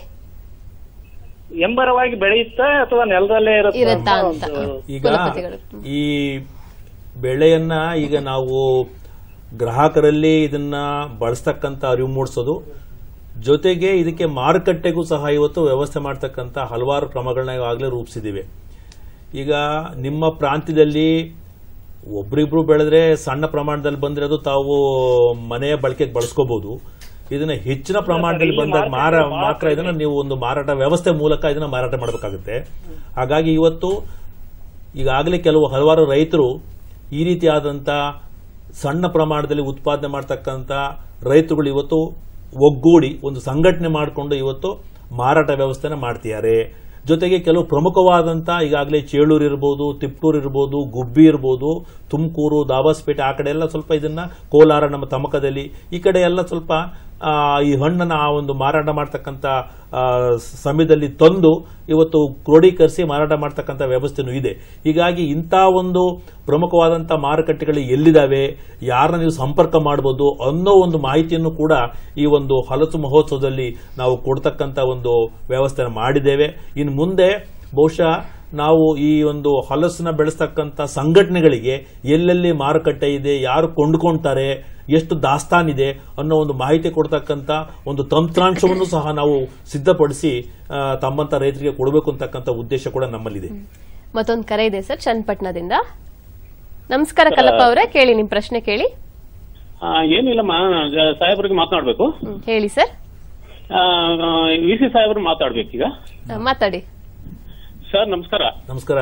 ಎಂಬರವಾಗಿ ಬೆಳೆಯುತ್ತಾ ಅಥವಾ ನೆಲದಲ್ಲೇ ಇರುತ್ತಾ ಇರುತ್ತಾ ಅಂತ ಅಂತ ಒಂದು ಈಗ ಕುಲಪತಿಗಳು. ಈ ಬೆಳೆಯನ್ನ ಈಗ ನಾವು ಗ್ರಾಹಕರಲ್ಲಿ ಇದನ್ನ ಬಳಸ್ತಕ್ಕಂಥ ಅರಿವು ಮೂಡಿಸೋದು ಜೊತೆಗೆ ಇದಕ್ಕೆ ಮಾರುಕಟ್ಟೆಗೂ ಸಹ ಇವತ್ತು ವ್ಯವಸ್ಥೆ ಮಾಡ್ತಕ್ಕಂಥ ಹಲವಾರು ಕ್ರಮಗಳನ್ನ ಈಗಾಗಲೇ ರೂಪಿಸಿದ್ದೀವಿ ಈಗ ನಿಮ್ಮ ಪ್ರಾಂತ್ಯದಲ್ಲಿ ಒಬ್ರಿಬ್ರು ಬೆಳೆದ್ರೆ ಸಣ್ಣ ಪ್ರಮಾಣದಲ್ಲಿ ಬಂದ್ರೆ ಅದು ತಾವು ಮನೆಯ ಬಳಕೆಗೆ ಬಳಸ್ಕೋಬಹುದು ಇದನ್ನ ಹೆಚ್ಚಿನ ಪ್ರಮಾಣದಲ್ಲಿ ಬಂದಾಗ ಮಾರ ಮಾತ್ರ ಇದನ್ನ ನೀವು ಒಂದು ಮಾರಾಟ ವ್ಯವಸ್ಥೆ ಮೂಲಕ ಇದನ್ನ ಮಾರಾಟ ಮಾಡಬೇಕಾಗುತ್ತೆ ಹಾಗಾಗಿ ಇವತ್ತು ಈಗಾಗಲೇ ಕೆಲವು ಹಲವಾರು ರೈತರು ಈ ರೀತಿಯಾದಂಥ ಸಣ್ಣ ಪ್ರಮಾಣದಲ್ಲಿ ಉತ್ಪಾದನೆ ಮಾಡ್ತಕ್ಕಂಥ ರೈತರುಗಳು ಇವತ್ತು ಒಗ್ಗೂಡಿ ಒಂದು ಸಂಘಟನೆ ಮಾಡಿಕೊಂಡು ಇವತ್ತು ಮಾರಾಟ ವ್ಯವಸ್ಥೆನ ಮಾಡ್ತಿದ್ದಾರೆ ಜೊತೆಗೆ ಕೆಲವು ಪ್ರಮುಖವಾದಂಥ ಈಗಾಗಲೇ ಚೇಳೂರು ಇರ್ಬೋದು ತಿಪ್ಟೂರು ಇರ್ಬೋದು ಗುಬ್ಬಿ ಇರ್ಬೋದು ತುಮಕೂರು ದಾಬಾಸ್ಪೇಟೆ ಆ ಕಡೆ ಎಲ್ಲ ಸ್ವಲ್ಪ ಇದನ್ನ ಕೋಲಾರ ನಮ್ಮ ತಮಕದಲ್ಲಿ ಈ ಕಡೆ ಎಲ್ಲ ಸ್ವಲ್ಪ ಆ, ಈ ಹಣ್ಣನ್ನ ಆ ಒಂದು ಮಾರಾಟ ಮಾಡ್ತಕ್ಕಂಥ ಆ, ಸಮಯದಲ್ಲಿ ತಂದು ಇವತ್ತು ಕ್ರೋಢೀಕರಿಸಿ ಮಾರಾಟ ಮಾಡ್ತಕ್ಕಂಥ ವ್ಯವಸ್ಥೆನೂ ಇದೆ ಹೀಗಾಗಿ ಇಂಥ ಒಂದು ಪ್ರಮುಖವಾದಂಥ ಮಾರುಕಟ್ಟೆಗಳು ಎಲ್ಲಿದ್ದಾವೆ ಯಾರನ್ನ ನೀವು ಸಂಪರ್ಕ ಮಾಡಬಹುದು ಅನ್ನೋ ಒಂದು ಮಾಹಿತಿಯನ್ನು ಕೂಡ ಈ ಒಂದು ಹಲಸು ಮಹೋತ್ಸವದಲ್ಲಿ ನಾವು ಕೊಡ್ತಕ್ಕಂಥ ಒಂದು ವ್ಯವಸ್ಥೆನ ಮಾಡಿದ್ದೇವೆ ಇನ್ನು ಮುಂದೆ ಬಹುಶಃ ನಾವು ಈ ಒಂದು ಹಲಸನ್ನ ಬೆಳೆಸ್ತಕ್ಕಂಥ ಸಂಘಟನೆಗಳಿಗೆ ಎಲ್ಲೆಲ್ಲಿ ಮಾರುಕಟ್ಟೆ ಇದೆ ಯಾರು ಕೊಂಡ್ಕೊಂತಾರೆ ಎಷ್ಟು ದಾಸ್ತಾನಿದೆ ಅನ್ನೋ ಒಂದು ಮಾಹಿತಿ ಕೊಡ್ತಕ್ಕಂಥ ಒಂದು ತಂತ್ರಾಂಶವನ್ನು ಸಹ ನಾವು ಸಿದ್ಧಪಡಿಸಿ ಆ, ತಮ್ಮಂತ ರೈತರಿಗೆ ಕೊಡಬೇಕು ಅಂತಕ್ಕಂಥ ಉದ್ದೇಶ ಕೂಡ ನಮ್ಮಲ್ಲಿದೆ ಮತ್ತೊಂದು ಕರೆ ಇದೆ ಸರ್ ಚನ್ನಪಟ್ಟಣದಿಂದ ನಮಸ್ಕಾರ ಕಲ್ಲಪ್ಪ ಅವರೇ ಕೇಳಿ ನಿಮ್ ಪ್ರಶ್ನೆ ಕೇಳಿ ಆ, ಏನಿಲ್ಲಮ್ಮ ಜ- ಸಾಹೇಬ್ರಿಗೆ ಮಾತನಾಡ್ಬೇಕು ಹ್ಮ್, ಹೇಳಿ ಸರ್ ವಿ ಸಿ ಸಾಹೇಬ್ರು ಮಾತಾಡ್ಬೇಕೀಗ ಆ, ಮಾತಾಡಿ ಸರ್ ನಮಸ್ಕಾರ ನಮಸ್ಕಾರ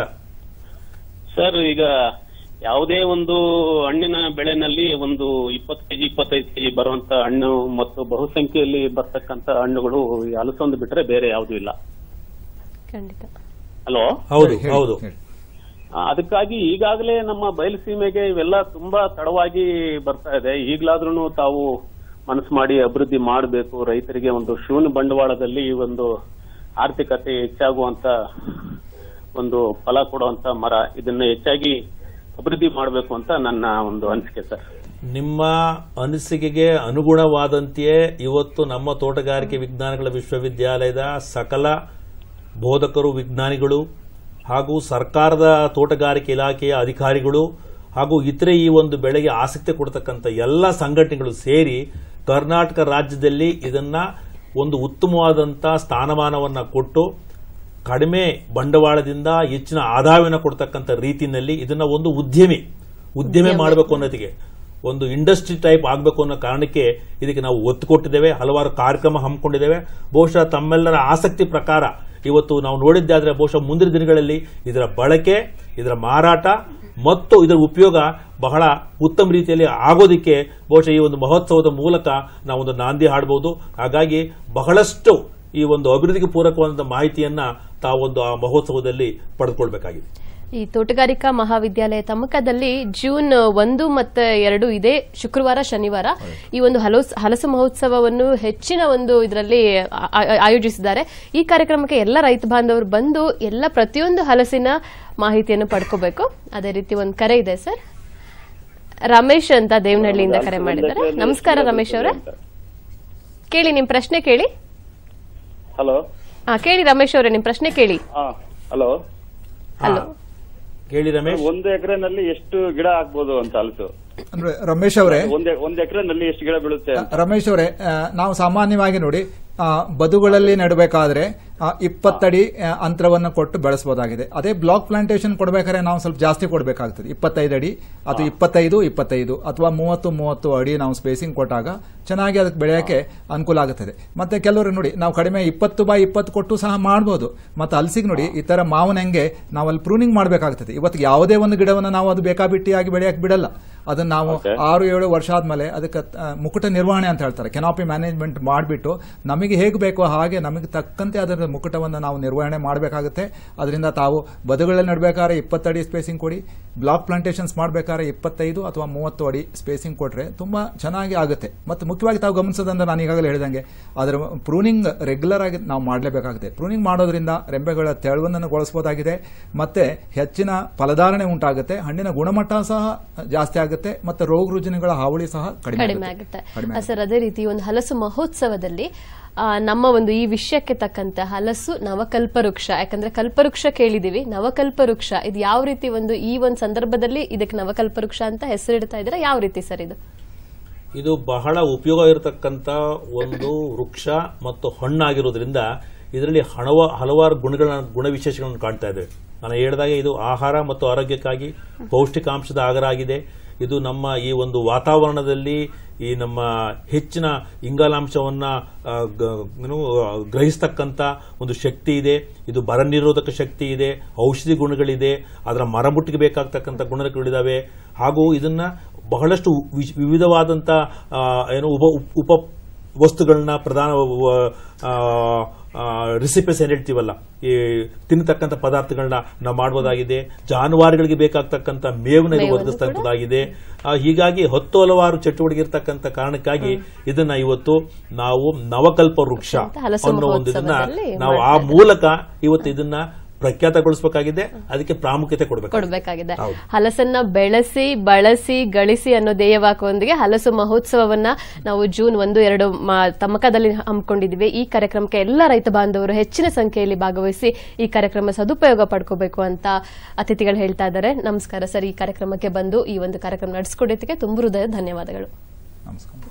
ಸರ್ ಈಗ ಯಾವುದೇ ಒಂದು ಹಣ್ಣಿನ ಬೆಳೆನಲ್ಲಿ ಒಂದು ಇಪ್ಪತ್ತು ಕೆಜಿ ಇಪ್ಪತ್ತೈದು ಕೆಜಿ ಬರುವಂತ ಹಣ್ಣು ಮತ್ತು ಬಹುಸಂಖ್ಯೆಯಲ್ಲಿ ಬರ್ತಕ್ಕಂತ ಹಣ್ಣುಗಳು ಈ ಹಲಸೊಂದು ಬಿಟ್ರೆ ಬೇರೆ ಯಾವುದೂ ಇಲ್ಲ ಖಂಡಿತ ಹಲೋ ಹೌದು ಹೇಳಿ, ಹೌದು ಹೇಳಿ. ಆ, ಅದಕ್ಕಾಗಿ ಈಗಾಗಲೇ ನಮ್ಮ ಬಯಲುಸೀಮೆಗೆ ಇವೆಲ್ಲ ತುಂಬಾ ತಡವಾಗಿ ಬರ್ತಾ ಇದೆ ಈಗಲಾದ್ರೂ ತಾವು ಮನಸ್ಸು ಮಾಡಿ ಅಭಿವೃದ್ಧಿ ಮಾಡಬೇಕು ರೈತರಿಗೆ ಒಂದು ಶೂನ್ಯ ಬಂಡವಾಳದಲ್ಲಿ ಈ ಒಂದು ಆರ್ಥಿಕತೆ ಹೆಚ್ಚಾಗುವಂತ ಒಂದು ಫಲ ಕೊಡುವಂತ ಮರ ಇದನ್ನ ಹೆಚ್ಚಾಗಿ ಅಭಿವೃದ್ಧಿ ಮಾಡಬೇಕು ಅಂತ ನನ್ನ ಒಂದು ಅನಿಸಿಕೆ ಸರ್ ನಿಮ್ಮ ಅನಿಸಿಕೆಗೆ ಅನುಗುಣವಾದಂತೆಯೇ ಇವತ್ತು ನಮ್ಮ ತೋಟಗಾರಿಕೆ ವಿಜ್ಞಾನಗಳ ವಿಶ್ವವಿದ್ಯಾಲಯದ ಸಕಲ ಬೋಧಕರು ವಿಜ್ಞಾನಿಗಳು ಹಾಗೂ ಸರ್ಕಾರದ ತೋಟಗಾರಿಕೆ ಇಲಾಖೆಯ ಅಧಿಕಾರಿಗಳು ಹಾಗೂ ಇತರೆ ಈ ಒಂದು ಬೆಳೆಗೆ ಆಸಕ್ತಿ ಕೊಡ್ತಕ್ಕಂಥ ಎಲ್ಲ ಸಂಘಟನೆಗಳು ಸೇರಿ ಕರ್ನಾಟಕ ರಾಜ್ಯದಲ್ಲಿ ಇದನ್ನ ಒಂದು ಉತ್ತಮವಾದಂಥ ಸ್ಥಾನಮಾನವನ್ನ ಕೊಟ್ಟು ಕಡಿಮೆ ಬಂಡವಾಳದಿಂದ ಹೆಚ್ಚಿನ ಆದಾಯವನ್ನು ಕೊಡ್ತಕ್ಕಂಥ ರೀತಿಯಲ್ಲಿ ಇದನ್ನ ಒಂದು ಉದ್ಯಮಿ ಉದ್ಯಮಿ ಮಾಡಬೇಕು ಅನ್ನೋದಿಗೆ ಒಂದು ಇಂಡಸ್ಟ್ರಿ ಟೈಪ್ ಆಗಬೇಕು ಅನ್ನೋ ಕಾರಣಕ್ಕೆ ಇದಕ್ಕೆ ನಾವು ಒತ್ತು ಕೊಟ್ಟಿದ್ದೇವೆ ಹಲವಾರು ಕಾರ್ಯಕ್ರಮ ಹಮ್ಮಿಕೊಂಡಿದ್ದೇವೆ ಬಹುಶಃ ತಮ್ಮೆಲ್ಲರ ಆಸಕ್ತಿ ಪ್ರಕಾರ ಇವತ್ತು ನಾವು ನೋಡಿದ್ದಾದ್ರೆ ಬಹುಶಃ ಮುಂದಿನ ದಿನಗಳಲ್ಲಿ ಇದರ ಬಳಕೆ ಇದರ ಮಾರಾಟ ಮತ್ತು ಇದರ ಉಪಯೋಗ ಬಹಳ ಉತ್ತಮ ರೀತಿಯಲ್ಲಿ ಆಗೋದಿಕ್ಕೆ ಬಹುಶಃ ಈ ಒಂದು ಮಹೋತ್ಸವದ ಮೂಲಕ ನಾವು ಒಂದು ನಾಂದಿ ಹಾಡಬಹುದು ಹಾಗಾಗಿ ಬಹಳಷ್ಟು ಈ ಒಂದು ಅಭಿವೃದ್ಧಿಗೆ ಪೂರಕವಾದಂತಹ ಮಾಹಿತಿಯನ್ನ ತಾವೊಂದು ಆ ಮಹೋತ್ಸವದಲ್ಲಿ ಪಡೆದುಕೊಳ್ಬೇಕಾಗಿದೆ ಈ ತೋಟಗಾರಿಕಾ ಮಹಾವಿದ್ಯಾಲಯ ತಮ್ಮಕದಲ್ಲಿ ಜೂನ್ ಒಂದು ಮತ್ತು ಎರಡು ಇದೆ ಶುಕ್ರವಾರ ಶನಿವಾರ ಈ ಒಂದು ಹಲಸು ಹಲಸು ಮಹೋತ್ಸವವನ್ನು ಹೆಚ್ಚಿನ ಒಂದು ಇದರಲ್ಲಿ ಆ- ಆ- ಆಯೋಜಿಸಿದ್ದಾರೆ ಈ ಕಾರ್ಯಕ್ರಮಕ್ಕೆ ಎಲ್ಲ ರೈತ ಬಾಂಧವರು ಬಂದು ಎಲ್ಲ ಪ್ರತಿಯೊಂದು ಹಲಸಿನ ಮಾಹಿತಿಯನ್ನು ಪಡ್ಕೋಬೇಕು ಅದೇ ರೀತಿ ಒಂದು ಕರೆ ಇದೆ ಸರ್ ರಮೇಶ್ ಅಂತ ದೇವನಹಳ್ಳಿಯಿಂದ ಕರೆ ಮಾಡಿದ್ದಾರೆ ನಮಸ್ಕಾರ ರಮೇಶ್ ಅವರೇ ಕೇಳಿ ನಿಮ್ ಪ್ರಶ್ನೆ ಕೇಳಿ ಹಲೋ ಹಾ ಕೇಳಿ ರಮೇಶ್ ಅವರೇ ನಿಮ್ ಪ್ರಶ್ನೆ ಕೇಳಿ ಹಾ ಹಲೋ ಹಲೋ ಕೇಳಿ ರಮೇಶ್ ಒಂದು ಎಕರೆನಲ್ಲಿ ಎಷ್ಟು ಗಿಡ ಹಾಕ್ಬೋದು ಅಂತ ಹಲಸು ಅಂದ್ರೆ ರಮೇಶ್ ಅವರೇ ಒಂದ್ ಒಂದ್ ಎಕರೆನಲ್ಲಿ ಎಷ್ಟು ಗಿಡ ಬೀಳುತ್ತೆ ಅಂತ ರಮೇಶ್ ಅವರೇ ಆ, ನಾವು ಸಾಮಾನ್ಯವಾಗಿ ನೋಡಿ ಆ, ಬದುಗಳಲ್ಲಿ ನೆಡಬೇಕಾದ್ರೆ ಆ, ಇಪ್ಪತ್ತಡಿ ಆ, ಅಂತರವನ್ನು ಕೊಟ್ಟು ಬೆಳೆಸಬಹುದಾಗಿದೆ ಅದೇ ಬ್ಲಾಕ್ ಪ್ಲಾಂಟೇಶನ್ ಕೊಡಬೇಕಾದ್ರೆ ನಾವು ಸ್ವಲ್ಪ ಜಾಸ್ತಿ ಕೊಡಬೇಕಾಗ್ತದೆ ಇಪ್ಪತ್ತೈದು ಅಡಿ ಅಥವಾ ಇಪ್ಪತ್ತೈದು ಇಪ್ಪತ್ತೈದು ಅಥವಾ ಮೂವತ್ತು ಮೂವತ್ತು ಅಡಿ ನಾವು ಸ್ಪೇಸಿಂಗ್ ಕೊಟ್ಟಾಗ ಚೆನ್ನಾಗಿ ಅದಕ್ಕೆ ಬೆಳೆಯೋಕೆ ಅನುಕೂಲ ಆಗುತ್ತದೆ ಮತ್ತೆ ಕೆಲವರು ನೋಡಿ ನಾವು ಕಡಿಮೆ ಇಪ್ಪತ್ತು ಬೈ ಇಪ್ಪತ್ತು ಕೊಟ್ಟು ಸಹ ಮಾಡಬಹುದು ಮತ್ತೆ ಹಲಸಿಗೆ ನೋಡಿ ಈ ತರ ಮಾವಿನ ಹೆಂಗೆ ನಾವು ಅಲ್ಲಿ ಪ್ರೂನಿಂಗ್ ಮಾಡಬೇಕಾಗ್ತದೆ ಇವತ್ತು ಯಾವುದೇ ಒಂದು ಗಿಡವನ್ನು ನಾವು ಅದು ಬೇಕಾಬಿಟ್ಟಿಯಾಗಿ ಬೆಳೆಯಕ್ಕೆ ಬಿಡಲ್ಲ ಅದನ್ನ ನಾವು ಆರು ಏಳು ವರ್ಷ ಆದ್ಮೇಲೆ ಅದಕ್ಕೆ ಆ, ಮುಕುಟ ನಿರ್ವಹಣೆ ಅಂತ ಹೇಳ್ತಾರೆ ಕೆನಾಪಿ ಮ್ಯಾನೇಜ್ಮೆಂಟ್ ಮಾಡಿಬಿಟ್ಟು ನಮಗೆ ಹೇಗೆ ಬೇಕೋ ಹಾಗೆ ನಮಗೆ ತಕ್ಕಂತೆ ಅದರ ಮುಕುಟವನ್ನು ನಾವು ನಿರ್ವಹಣೆ ಮಾಡಬೇಕಾಗುತ್ತೆ ಅದರಿಂದ ತಾವು ಬದುಗಳಲ್ಲಿ ನಡಬೇಕಾದ್ರೆ ಇಪ್ಪತ್ತಡಿ ಸ್ಪೇಸಿಂಗ್ ಕೊಡಿ ಬ್ಲಾಕ್ ಪ್ಲಾಂಟೇಶನ್ಸ್ ಮಾಡಬೇಕಾದ್ರೆ ಇಪ್ಪತ್ತೈದು ಅಥವಾ ಮೂವತ್ತು ಅಡಿ ಸ್ಪೇಸಿಂಗ್ ಕೊಟ್ರೆ ತುಂಬಾ ಚೆನ್ನಾಗಿ ಆಗುತ್ತೆ ಮತ್ತು ಮುಖ್ಯವಾಗಿ ತಾವು ಗಮನಿಸೋದಂದ್ರೆ ನಾನು ಈಗಾಗಲೇ ಹೇಳಿದಂಗೆ ಅದರ ಪ್ರೂನಿಂಗ್ ರೆಗ್ಯುಲರ್ ಆಗಿ ನಾವು ಮಾಡಲೇಬೇಕಾಗುತ್ತೆ ಪ್ರೂನಿಂಗ್ ಮಾಡೋದ್ರಿಂದ ರೆಂಬೆಗಳ ತೆಳುವನ್ನು ಗೊಳಿಸಬಹುದಾಗಿದೆ ಮತ್ತೆ ಹೆಚ್ಚಿನ ಫಲಧಾರಣೆ ಉಂಟಾಗುತ್ತೆ ಹಣ್ಣಿನ ಗುಣಮಟ್ಟ ಸಹ ಜಾಸ್ತಿ ಆಗುತ್ತೆ ಮತ್ತೆ ರೋಗ ರುಜಿನಗಳ ಹಾವಳಿ ಸಹ ಕಡಿಮೆ ಕಡಿಮೆ ಆಗುತ್ತೆ ಆಗುತ್ತೆ ಕಡಿಮೆ ಆ, ಸರ್ ಅದೇ ರೀತಿ ಒಂದು ಹಲಸು ಮಹೋತ್ಸವದಲ್ಲಿ ಆ, ನಮ್ಮ ಒಂದು ಈ ವಿಷಯಕ್ಕೆ ತಕ್ಕಂತ ಹಲಸು ನವಕಲ್ಪ ವೃಕ್ಷ ಯಾಕಂದ್ರೆ ಕಲ್ಪವೃಕ್ಷ ಕೇಳಿದೀವಿ ನವಕಲ್ಪ ವೃಕ್ಷ ಇದು ಯಾವ ರೀತಿ ಒಂದು ಈ ಒಂದು ಸಂದರ್ಭದಲ್ಲಿ ಇದಕ್ಕೆ ನವಕಲ್ಪ ವೃಕ್ಷ ಅಂತ ಹೆಸರಿಡ್ತಾ ಇದ್ದೀರಾ ಯಾವ ರೀತಿ ಸರ್ ಇದು ಇದು ಬಹಳ ಉಪಯೋಗ ಇರತಕ್ಕಂತ ಒಂದು ವೃಕ್ಷ ಮತ್ತು ಹಣ್ಣಾಗಿರೋದ್ರಿಂದ ಇದರಲ್ಲಿ ಹಣವ ಹಲವಾರು ಗುಣಗಳ ಗುಣ ವಿಶೇಷಗಳನ್ನು ಕಾಣ್ತಾ ಇದ್ದೇವೆ ನಾನು ಹೇಳಿದಾಗೆ ಇದು ಆಹಾರ ಮತ್ತು ಆರೋಗ್ಯಕ್ಕಾಗಿ ಪೌಷ್ಟಿಕಾಂಶದ ಆಗರ ಆಗಿದೆ ಇದು ನಮ್ಮ ಈ ಒಂದು ವಾತಾವರಣದಲ್ಲಿ ಈ ನಮ್ಮ ಹೆಚ್ಚಿನ ಇಂಗಾಲಾಂಶವನ್ನ ಆ, ಗ- ಏನು, ಆ, ಗ್ರಹಿಸ್ತಕ್ಕಂಥ ಒಂದು ಶಕ್ತಿ ಇದೆ ಇದು ಬರ ನಿರೋಧಕ ಶಕ್ತಿ ಇದೆ ಔಷಧಿ ಗುಣಗಳಿದೆ ಅದರ ಮರಮುಟ್ಟಿಗೆ ಬೇಕಾಗ್ತಕ್ಕಂಥ ಗುಣಗಳಿದಾವೆ ಹಾಗೂ ಇದನ್ನ ಬಹಳಷ್ಟು ವಿಶ್- ವಿವಿಧವಾದಂಥ ಆ, ಏನು ಉಪ ಉಪ್- ಉಪ ವಸ್ತುಗಳನ್ನ ಪ್ರಧಾನ ರೆಸಿಪೀಸ್ ಏನ್ ಹೇಳ್ತೀವಲ್ಲ ಈ ತಿನ್ನತಕ್ಕಂಥ ಪದಾರ್ಥಗಳನ್ನ ನಾವು ಮಾಡಬಹುದಾಗಿದೆ ಜಾನುವಾರುಗಳಿಗೆ ಬೇಕಾಗ್ತಕ್ಕಂಥ ಮೇವನ್ನ ಇದು ಒದಗಿಸ್ತಕ್ಕಂಥದ್ದಾಗಿದೆ ಆ, ಹೀಗಾಗಿ ಹತ್ತು ಹಲವಾರು ಚಟುವಟಿಕೆ ಇರತಕ್ಕಂಥ ಕಾರಣಕ್ಕಾಗಿ ಇದನ್ನ ಇವತ್ತು ನಾವು ನವಕಲ್ಪ ವೃಕ್ಷ ಹಲಸು ಅನ್ನೋ ಒಂದು ಇದನ್ನ ಮಹೋತ್ಸವದಲ್ಲಿ ನಾವು ಆ ಮೂಲಕ ಇವತ್ತು ಇದನ್ನ ಪ್ರಖ್ಯಾತಗೊಳಿಸಬೇಕಾಗಿದೆ ಅದಕ್ಕೆ ಪ್ರಾಮುಖ್ಯತೆ ಕೊಡಬೇಕು ಕೊಡಬೇಕಾಗಿದೆ ಹಲಸನ್ನ ಬೆಳೆಸಿ ಬಳಸಿ ಗಳಿಸಿ ಅನ್ನೋ ಧ್ಯೇಯವಾಕ್ಯದೊಂದಿಗೆ ಹಲಸು ಮಹೋತ್ಸವವನ್ನ ನಾವು ಜೂನ್ ಒಂದು ಎರಡು ಮ- ತಮ್ಮಕದಲ್ಲಿ ಹಮ್ಮಿಕೊಂಡಿದ್ದೀವಿ ಈ ಕಾರ್ಯಕ್ರಮಕ್ಕೆ ಎಲ್ಲ ರೈತ ಬಾಂಧವರು ಹೆಚ್ಚಿನ ಸಂಖ್ಯೆಯಲ್ಲಿ ಭಾಗವಹಿಸಿ ಈ ಕಾರ್ಯಕ್ರಮ ಸದುಪಯೋಗ ಪಡ್ಕೋಬೇಕು ಅಂತ ಅತಿಥಿಗಳು ಹೇಳ್ತಾ ಇದ್ದಾರೆ ನಮಸ್ಕಾರ ಸರ್ ಈ ಕಾರ್ಯಕ್ರಮಕ್ಕೆ ಬಂದು ಈ ಒಂದು ಕಾರ್ಯಕ್ರಮ ನಡೆಸಿಕೊಡೋದಕ್ಕೆ ತುಂಬ ಹೃದಯ ಧನ್ಯವಾದಗಳು ನಮಸ್ಕಾರ